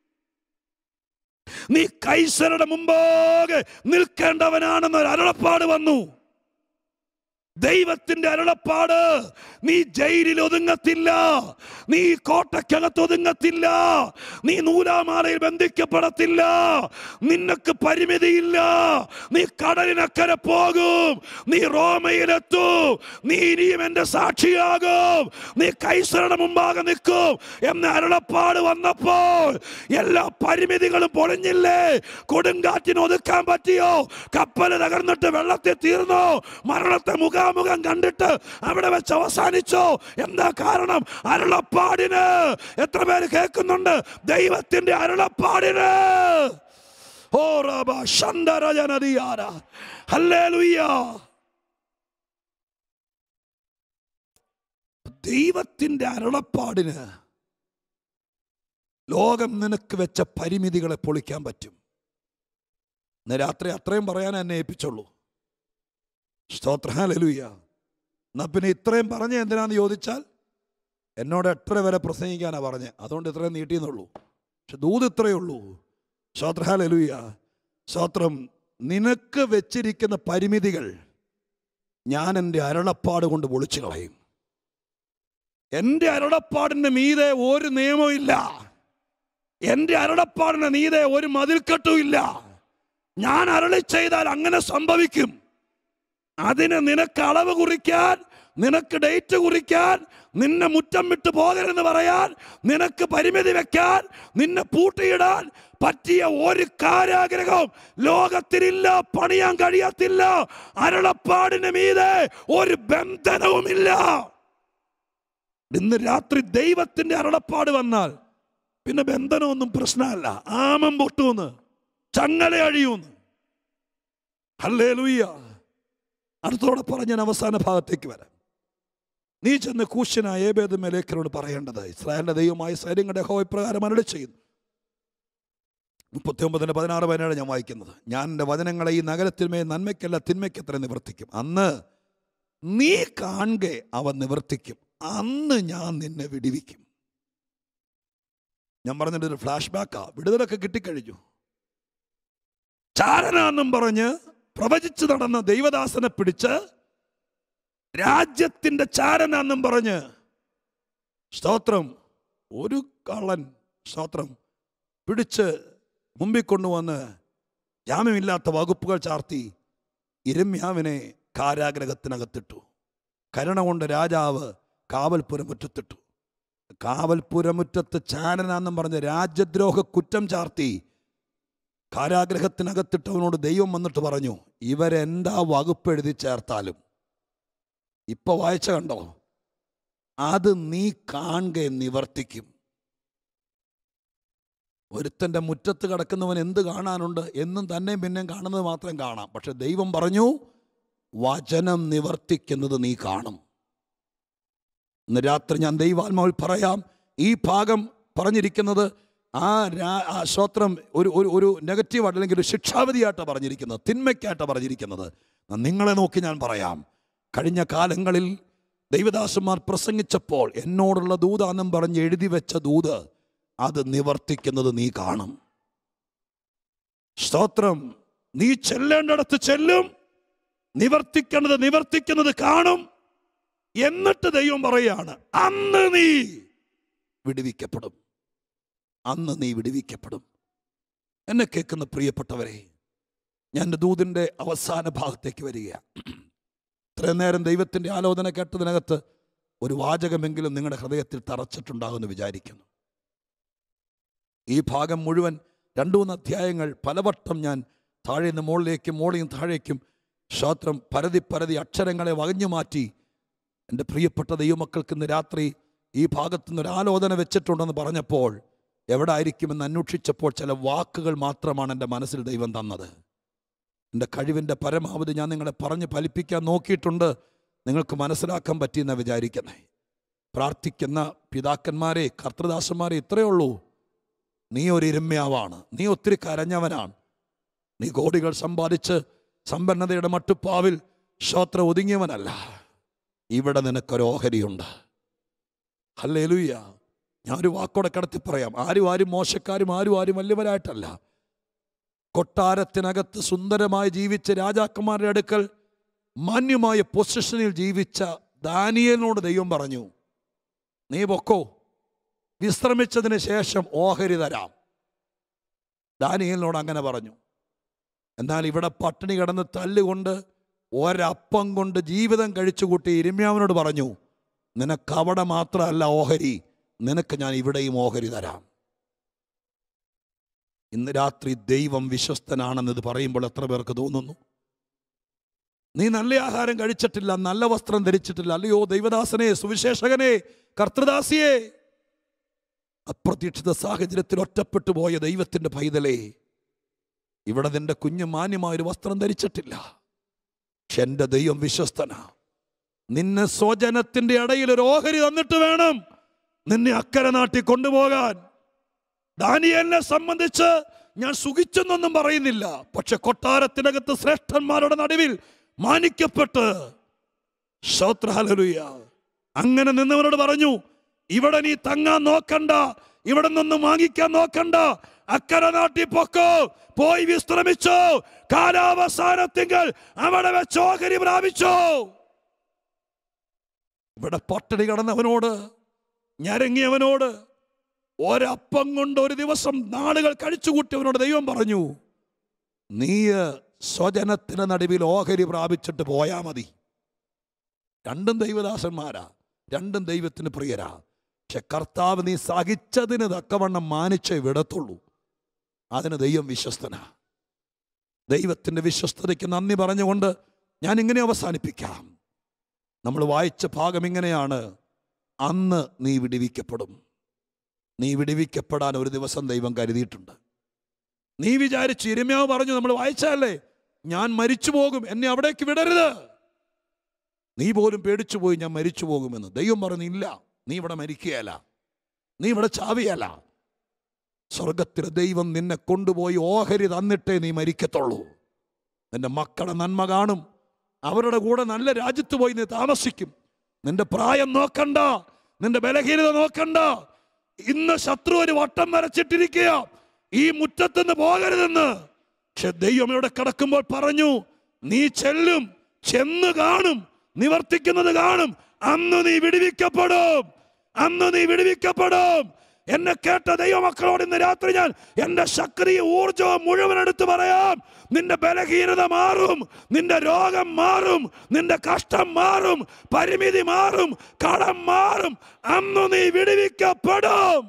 നീ കൈസരുടെ മുമ്പാകെ നിൽക്കേണ്ടവനാണെന്ന് ഒരു അരുളപ്പാട് വന്നു ദൈവത്തിന്റെ അരുളപ്പാട് നീ ജയിലിൽ ഒതുങ്ങത്തില്ല നീ കോട്ടയ്ക്കകത്ത് ഒതുങ്ങത്തില്ല നീ നൂലാമാലയിൽ ബന്ധിക്കപ്പെടത്തില്ല നിനക്ക് പരിമിതിയില്ല നീ കടലിനക്കരെ പോകും നീ റോമയിലെത്തൂ നീ ഇനിയും എന്റെ സാക്ഷിയാകും നീ കൈസരുടെ മുമ്പാകെ നിൽക്കും എന്ന അരുളപ്പാട് വന്നപ്പോൾ എല്ലാ പരിമിതികളും പൊളിഞ്ഞില്ലേ കൊടുങ്കാറ്റിന് ഒതുക്കാൻ പറ്റിയോ കപ്പൽ തകർന്നിട്ട് വെള്ളത്തിൽ തീർന്നോ മരണത്തെ മുഖാമുഖം കണ്ടിട്ട് അവിടെ വെച്ച് അവസാനിച്ചോ എന്താ കാരണം അരുളപ്പാടിന് എത്ര പേര് കേൾക്കുന്നുണ്ട് ദൈവത്തിന്റെ അരുളപ്പാടിന് ഓ റബ ശന്തരജനദിയാര ഹല്ലേലൂയ ദൈവത്തിന്റെ അരുളപ്പാടിന് ലോകം നിനക്ക് വെച്ച പരിമിതികളെ പൊളിക്കാൻ പറ്റും ഇന്ന് രാത്രി അത്രയും പറയാൻ എന്നെ ഏൽപ്പിച്ചുള്ളൂ സ്തോത്രഹാലലുയ്യ എന്നാ പിന്നെ ഇത്രയും പറഞ്ഞ എന്തിനാന്ന് ചോദിച്ചാൽ എന്നോട് എട്ടര വരെ പ്രസംഗിക്കാനാ പറഞ്ഞത് അതുകൊണ്ട് ഇത്രയും നീട്ടിയെന്നുള്ളൂ പക്ഷെ ദൂത് ഇത്രയേ ഉള്ളൂ സ്തോത്രഹാലലുയ്യ സ്തോത്രം നിനക്ക് വെച്ചിരിക്കുന്ന പരിമിതികൾ ഞാൻ എൻ്റെ അരുളപ്പാട് കൊണ്ട് പൊളിച്ചു കളയും എൻ്റെ അരുളപ്പാടിൻ്റെ മീതെ ഒരു നിയമവും ഇല്ല എൻ്റെ അരുളപ്പാടിന് നീതെ ഒരു മതിൽക്കെട്ടും ഇല്ല ഞാൻ അരളി ചെയ്താൽ അങ്ങനെ സംഭവിക്കും അതിന് നിനക്ക് അളവ് കുറിക്കാൻ നിനക്ക് ഡേറ്റ് കുറിക്കാൻ നിന്നെ മുറ്റം വിട്ട് പോകരുതെന്ന് പറയാൻ നിനക്ക് പരിമിതി വെക്കാൻ നിന്നെ പൂട്ടിയിടാൻ പറ്റിയ ഒരു കാരാഗ്രഹവും ലോകത്തിനില്ല പണിയാൻ കഴിയത്തില്ല അരുളപ്പാടിന് മീതെ ഒരു ബന്ധനവുമില്ല ഇന്ന് രാത്രി ദൈവത്തിന്റെ അരുളപ്പാട് വന്നാൽ പിന്നെ ബന്ധനമൊന്നും പ്രശ്നമല്ല ആമം പൊട്ടൂന്ന് ചങ്ങല അഴിയൂന്ന് ഹല്ലേ ലൂയ്യ അടുത്തോടെ പറഞ്ഞ ഞാൻ അവസാന ഭാഗത്തേക്ക് വരാം നീ ചെന്ന് കൂശനായ ഏബേദ് മേലേക്കരോട് പറയേണ്ടത് ഇസ്രായേലിന്റെ ദൈവമായ സൈന്യങ്ങളുടെ ഹോ ഇപ്രകാരം അരളി ചെയ്യുന്നു മുപ്പത്തി ഒമ്പതിന് പതിനാറ് പതിനേഴ് ഞാൻ വായിക്കുന്നത് ഞാൻ എൻ്റെ വചനങ്ങളെ ഈ നഗരത്തിന്മേ നന്മയ്ക്കല്ല തിന്മയ്ക്കത്ര നിവർത്തിക്കും അന്ന് നീ കാണെ അവ നിവർത്തിക്കും അന്ന് ഞാൻ നിന്നെ വിടിവിക്കും ഞാൻ പറഞ്ഞിട്ട് ഒരു ഫ്ലാഷ് ബാക്കാ വിടുതലൊക്കെ കിട്ടിക്കഴിഞ്ഞു ചാരനാന്നും പറഞ്ഞ് പ്രവചിച്ചു നടന്ന ദൈവദാസനെ പിടിച്ച് രാജ്യത്തിന്റെ ചാരനാന്നും പറഞ്ഞ് സ്തോത്രം ഒരു കള്ളൻ സ്തോത്രം പിടിച്ച് മുമ്പിൽ കൊണ്ടുവന്ന് ജാമ്യമില്ലാത്ത വകുപ്പുകൾ ചാർത്തി ഇരമ്യാവിനെ കാരാഗ്രഹത്തിനകത്തിട്ടു കരുണ കൊണ്ട് രാജാവ് കാവൽപുരമുറ്റത്തിട്ടു കാവൽപുരമുറ്റത്ത് ചാരനാന്നും പറഞ്ഞ് രാജ്യദ്രോഹ കുറ്റം ചാർത്തി കാരാഗ്രഹത്തിനകത്തിട്ടവനോട് ദൈവം വന്നിട്ട് പറഞ്ഞു ഇവരെന്താ വകുപ്പ് എഴുതി ചേർത്താലും ഇപ്പൊ വായിച്ച കണ്ടോ അത് നീ കാണെ നിവർത്തിക്കും ഒരുത്തൻ്റെ മുറ്റത്ത് കിടക്കുന്നവൻ എന്ത് കാണാനുണ്ട് എന്നും തന്നെയും പിന്നെയും കാണുന്നത് മാത്രം കാണാം പക്ഷെ ദൈവം പറഞ്ഞു വചനം നിവർത്തിക്കുന്നത് നീ കാണും ഇന്ന് രാത്രി ഞാൻ ദൈവാത്മാവിൽ പറയാം ഈ ഭാഗം പറഞ്ഞിരിക്കുന്നത് ആ രാ ആ സ്തോത്രം ഒരു ഒരു ഒരു നെഗറ്റീവായിട്ട് അല്ലെങ്കിൽ ഒരു ശിക്ഷാവിധിയായിട്ടാണ് പറഞ്ഞിരിക്കുന്നത് തിന്മയ്ക്കായിട്ടാണ് പറഞ്ഞിരിക്കുന്നത് എന്നാൽ നിങ്ങളെ നോക്കി ഞാൻ പറയാം കഴിഞ്ഞ കാലങ്ങളിൽ ദൈവദാസന്മാർ പ്രസംഗിച്ചപ്പോൾ എന്നോടുള്ള ദൂതാനം പറഞ്ഞ് എഴുതി വെച്ച ദൂത് അത് നിവർത്തിക്കുന്നത് നീ കാണും സ്തോത്രം നീ ചെല്ലേണ്ടടത്ത് ചെല്ലും നിവർത്തിക്കേണ്ടത് നിവർത്തിക്കുന്നത് കാണും എന്നിട്ട് ദൈവം പറയാണ് അന്ന് നീ വിടുവിക്കപ്പെടും അന്ന് നീ വിടുവിക്കപ്പെടും എന്നെ കേൾക്കുന്ന പ്രിയപ്പെട്ടവരെ ഞാൻ എൻ്റെ ദൂതിൻ്റെ അവസാന ഭാഗത്തേക്ക് വരികയാണ് ഇത്രയും നേരം ദൈവത്തിൻ്റെ ആലോചന കേട്ടതിനകത്ത് ഒരു വാചകമെങ്കിലും നിങ്ങളുടെ ഹൃദയത്തിൽ തറച്ചിട്ടുണ്ടാകുമെന്ന് വിചാരിക്കുന്നു ഈ ഭാഗം മുഴുവൻ രണ്ടു മൂന്ന് അധ്യായങ്ങൾ പലവട്ടം ഞാൻ താഴെ നിന്ന് മുകളിലേക്കും മുകളിൽ നിന്ന് താഴേക്കും ശ്രോത്രം പരതി പരതി അക്ഷരങ്ങളെ വകഞ്ഞു മാറ്റി എൻ്റെ പ്രിയപ്പെട്ട ദൈവമക്കൾക്ക് ഇന്ന് രാത്രി ഈ ഭാഗത്തു നിന്ന് ഒരു ആലോചന വെച്ചിട്ടുണ്ടെന്ന് പറഞ്ഞപ്പോൾ എവിടെ ആയിരിക്കുമെന്ന് അന്വേഷിച്ചപ്പോൾ ചില വാക്കുകൾ മാത്രമാണ് എൻ്റെ മനസ്സിൽ ദൈവം തന്നത് എൻ്റെ കഴിവിൻ്റെ പരമാവധി ഞാൻ നിങ്ങളെ പറഞ്ഞ് ഫലിപ്പിക്കാൻ നോക്കിയിട്ടുണ്ട് നിങ്ങൾക്ക് മനസ്സിലാക്കാൻ പറ്റിയെന്ന് വിചാരിക്കുന്നേ പ്രാർത്ഥിക്കുന്ന പിതാക്കന്മാരെ കർത്തൃദാസന്മാരെ ഇത്രയേ ഉള്ളൂ നീ ഒരു ഇരുമ്യാവാണ് നീ ഒത്തിരി കരഞ്ഞവനാണ് നീ കോടികൾ സമ്പാദിച്ച് സമ്പന്നതയുടെ മട്ടുപ്പാവിൽ ശ്രോത്ര ഒതുങ്ങിയവനല്ല ഇവിടെ നിനക്കൊരു ഓഹരിയുണ്ട് ഹല്ലേലൂയ ഞാനൊരു വാക്കോടെ കടത്തി പറയാം ആരും ആരും മോശക്കാരും ആരും ആരും വലിയവരായിട്ടല്ല കൊട്ടാരത്തിനകത്ത് സുന്ദരമായി ജീവിച്ച രാജാക്കന്മാരുടെ അടുക്കൽ മാന്യമായ പൊസിഷനിൽ ജീവിച്ച ദാനിയലിനോട് ദൈവം പറഞ്ഞു നീ പൊക്കോ വിശ്രമിച്ചതിന് ശേഷം ഓഹരി തരാം ദാനിയലിനോട് അങ്ങനെ പറഞ്ഞു എന്നാൽ ഇവിടെ പട്ടിണി കിടന്ന് തല്ലുകൊണ്ട് ഒരപ്പം കൊണ്ട് ജീവിതം കഴിച്ചു കൂട്ടി ഇരിമ്യാവിനോട് പറഞ്ഞു നിനക്ക് അവിടെ മാത്രമല്ല ഓഹരി നിനക്ക് ഞാൻ ഇവിടെയും ഓഹരി തരാം ഇന്ന് രാത്രി ദൈവം വിശ്വസ്തനാണെന്നത് പറയുമ്പോൾ എത്ര പേർക്ക് തോന്നുന്നു നീ നല്ല ആഹാരം കഴിച്ചിട്ടില്ല നല്ല വസ്ത്രം ധരിച്ചിട്ടില്ല അല്ലയോ ദൈവദാസനെ സുവിശേഷകനെ കർത്തൃദാസിയെ അപ്രതീക്ഷിത സാഹചര്യത്തിൽ ഒറ്റപ്പെട്ടു പോയ ദൈവത്തിന്റെ പൈതലേ ഇവിടെ നിന്റെ കുഞ്ഞ് മാന്യമായൊരു വസ്ത്രം ധരിച്ചിട്ടില്ല പക്ഷെ എൻ്റെ ദൈവം വിശ്വസ്തന നിന്നെ സ്വജനത്തിന്റെ ഇടയിൽ ഒരു ഓഹരി തന്നിട്ട് വേണം നിന്നെ അക്കരെ നാട്ടിൽ കൊണ്ടുപോകാൻ ദാനിയലിനെ സംബന്ധിച്ച് ഞാൻ സുഖിച്ചെന്നൊന്നും പറയുന്നില്ല പക്ഷെ കൊട്ടാരത്തിനകത്ത് ശ്രേഷ്ഠന്മാരുടെ നടുവിൽ മാനിക്കപ്പെട്ട് ശ്രോത്രഹലലുയ അങ്ങനെ നിന്നവരോട് പറഞ്ഞു ഇവിടെ നീ തങ്ങാൻ നോക്കണ്ട ഇവിടെ നിന്നൊന്നും വാങ്ങിക്കാൻ നോക്കണ്ട അക്കരെ നാട്ടിൽ പൊക്കോ പോയി വിശ്രമിച്ചോ കാലാവസാനത്തിങ്കൽ അവിടെ വെച്ച് ഓഹരി പ്രാപിച്ചോ ഇവിടെ പട്ടിണി കടന്നവനോട് ഞരങ്ങിയവനോട് ഒരപ്പം കൊണ്ട് ഒരു ദിവസം നാളുകൾ കഴിച്ചുകൂട്ടിയവനോട് ദൈവം പറഞ്ഞു നീ സ്വജനത്തിന് നടുവിൽ ഓഹരി പ്രാപിച്ചിട്ട് പോയാ മതി രണ്ടും ദൈവദാസന്മാരാ രണ്ടും ദൈവത്തിന് പ്രിയരാ പക്ഷെ കർത്താവ് നീ സഹിച്ചതിന് തക്കവണ്ണം മാനിച്ചേ വിടത്തുള്ളൂ അതിന് ദൈവം വിശ്വസ്തനാ ദൈവത്തിൻ്റെ വിശ്വസ്തതയ്ക്ക് നന്ദി പറഞ്ഞുകൊണ്ട് ഞാൻ ഇങ്ങനെ അവസാനിപ്പിക്കാം നമ്മൾ വായിച്ച ഭാഗം ഇങ്ങനെയാണ് അന്ന് നീ വിടിവിക്കപ്പെടും നീ വിടിവിക്കപ്പെടാൻ ഒരു ദിവസം ദൈവം കരുതിയിട്ടുണ്ട് നീ വിചാരിച്ചു ഇരമ്യാവ് പറഞ്ഞു നമ്മൾ വായിച്ചല്ലേ ഞാൻ മരിച്ചു പോകും എന്നെ അവിടേക്ക് വിടരുത് നീ പോലും പേടിച്ചു പോയി ഞാൻ മരിച്ചു പോകുമെന്ന് ദൈവം പറഞ്ഞു ഇല്ല നീ ഇവിടെ മരിക്കുകയല്ല നീ ഇവിടെ ചാവിയല്ല സ്വർഗത്തിലെ ദൈവം നിന്നെ കൊണ്ടുപോയി ഓഹരി തന്നിട്ടേ നീ മരിക്കത്തുള്ളൂ നിന്റെ മക്കളുടെ നന്മ കാണും അവരുടെ കൂടെ നല്ല രാജ്യത്ത് പോയി നീ താമസിക്കും നിന്റെ പ്രായം നോക്കണ്ട നിന്റെ ബലഹീനത നോക്കണ്ട ഇന്ന് ശത്രു ഒരു വട്ടം വരച്ചിട്ടിരിക്കുക ഈ മുറ്റത്തുനിന്ന് പോകരുതെന്ന് പക്ഷെ ദൈവം ഇവിടെ കിടക്കുമ്പോൾ പറഞ്ഞു നീ ചെല്ലും ചെന്ന് കാണും നിവർത്തിക്കുന്നത് കാണും അന്ന് നീ വിടുവിക്കപ്പെടും അന്ന് നീ വിടുവിക്കപ്പെടും എന്നെ കേട്ട ദൈവമക്കളോട് ഇന്ന് രാത്രി ഞാൻ എന്റെ ശക്തിയും ഊർജവും മുഴുവൻ എടുത്ത് പറയാം നിന്റെ ബലഹീനത മാറും നിന്റെ രോഗം മാറും നിന്റെ കഷ്ടം മാറും പരിമിതി മാറും കടം മാറും അന്ന് നീ വിടുവിക്കപ്പെടും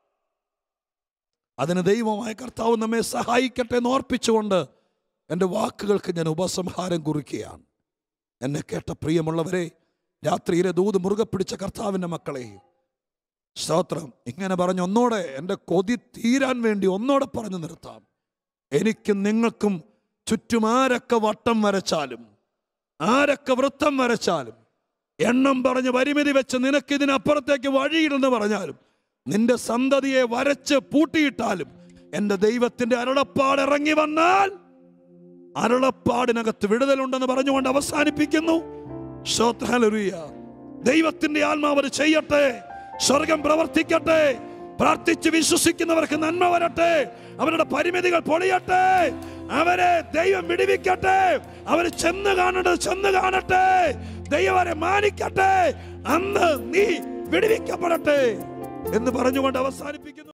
അതിന് ദൈവമായ കർത്താവ് നമ്മെ സഹായിക്കട്ടെ എന്ന് ഓർപ്പിച്ചുകൊണ്ട് എൻ്റെ വാക്കുകൾക്ക് ഞാൻ ഉപസംഹാരം കുറിക്കുകയാണ് എന്നെ കേട്ട പ്രിയമുള്ളവരെ രാത്രിയിലെ ദൂത് മുറുകെ പിടിച്ച കർത്താവിൻ്റെ മക്കളെ സ്തോത്രം ഇങ്ങനെ പറഞ്ഞ് ഒന്നോടെ എൻ്റെ കൊതി തീരാൻ വേണ്ടി ഒന്നോടെ പറഞ്ഞു നിർത്താം എനിക്കും നിങ്ങൾക്കും ചുറ്റും ആരൊക്കെ വട്ടം വരച്ചാലും ആരൊക്കെ വൃത്തം വരച്ചാലും എണ്ണം പറഞ്ഞ് പരിമിതി വെച്ച് നിനക്ക് ഇതിനപ്പുറത്തേക്ക് വഴിയില്ലെന്ന് പറഞ്ഞാലും നിന്റെ സന്തതിയെ വരച്ച് പൂട്ടിയിട്ടാലും എൻ്റെ ദൈവത്തിൻ്റെ അരുളപ്പാട് ഇറങ്ങി വന്നാൽ അരുളപ്പാടിനകത്ത് വിടുതലുണ്ടെന്ന് പറഞ്ഞുകൊണ്ട് അവസാനിപ്പിക്കുന്നു ശ്രോത്രഹലറിയ ദൈവത്തിന്റെ ആത്മാവ് അത് ചെയ്യട്ടെ സ്വർഗം പ്രവർത്തിക്കട്ടെ പ്രാർത്ഥിച്ച് വിശ്വസിക്കുന്നവർക്ക് നന്മ വരട്ടെ അവരുടെ പരിമിതികൾ പൊളിയട്ടെ അവരെ ദൈവം വിടിവിക്കട്ടെ അവർ ചെന്ന് കാണേണ്ടത് ചെന്ന് കാണട്ടെ ദൈവം അവരെ മാനിക്കട്ടെ അന്ന് നീ വിടുവിക്കപ്പെടട്ടെ എന്ന് പറഞ്ഞുകൊണ്ട് അവസാനിപ്പിക്കുന്നു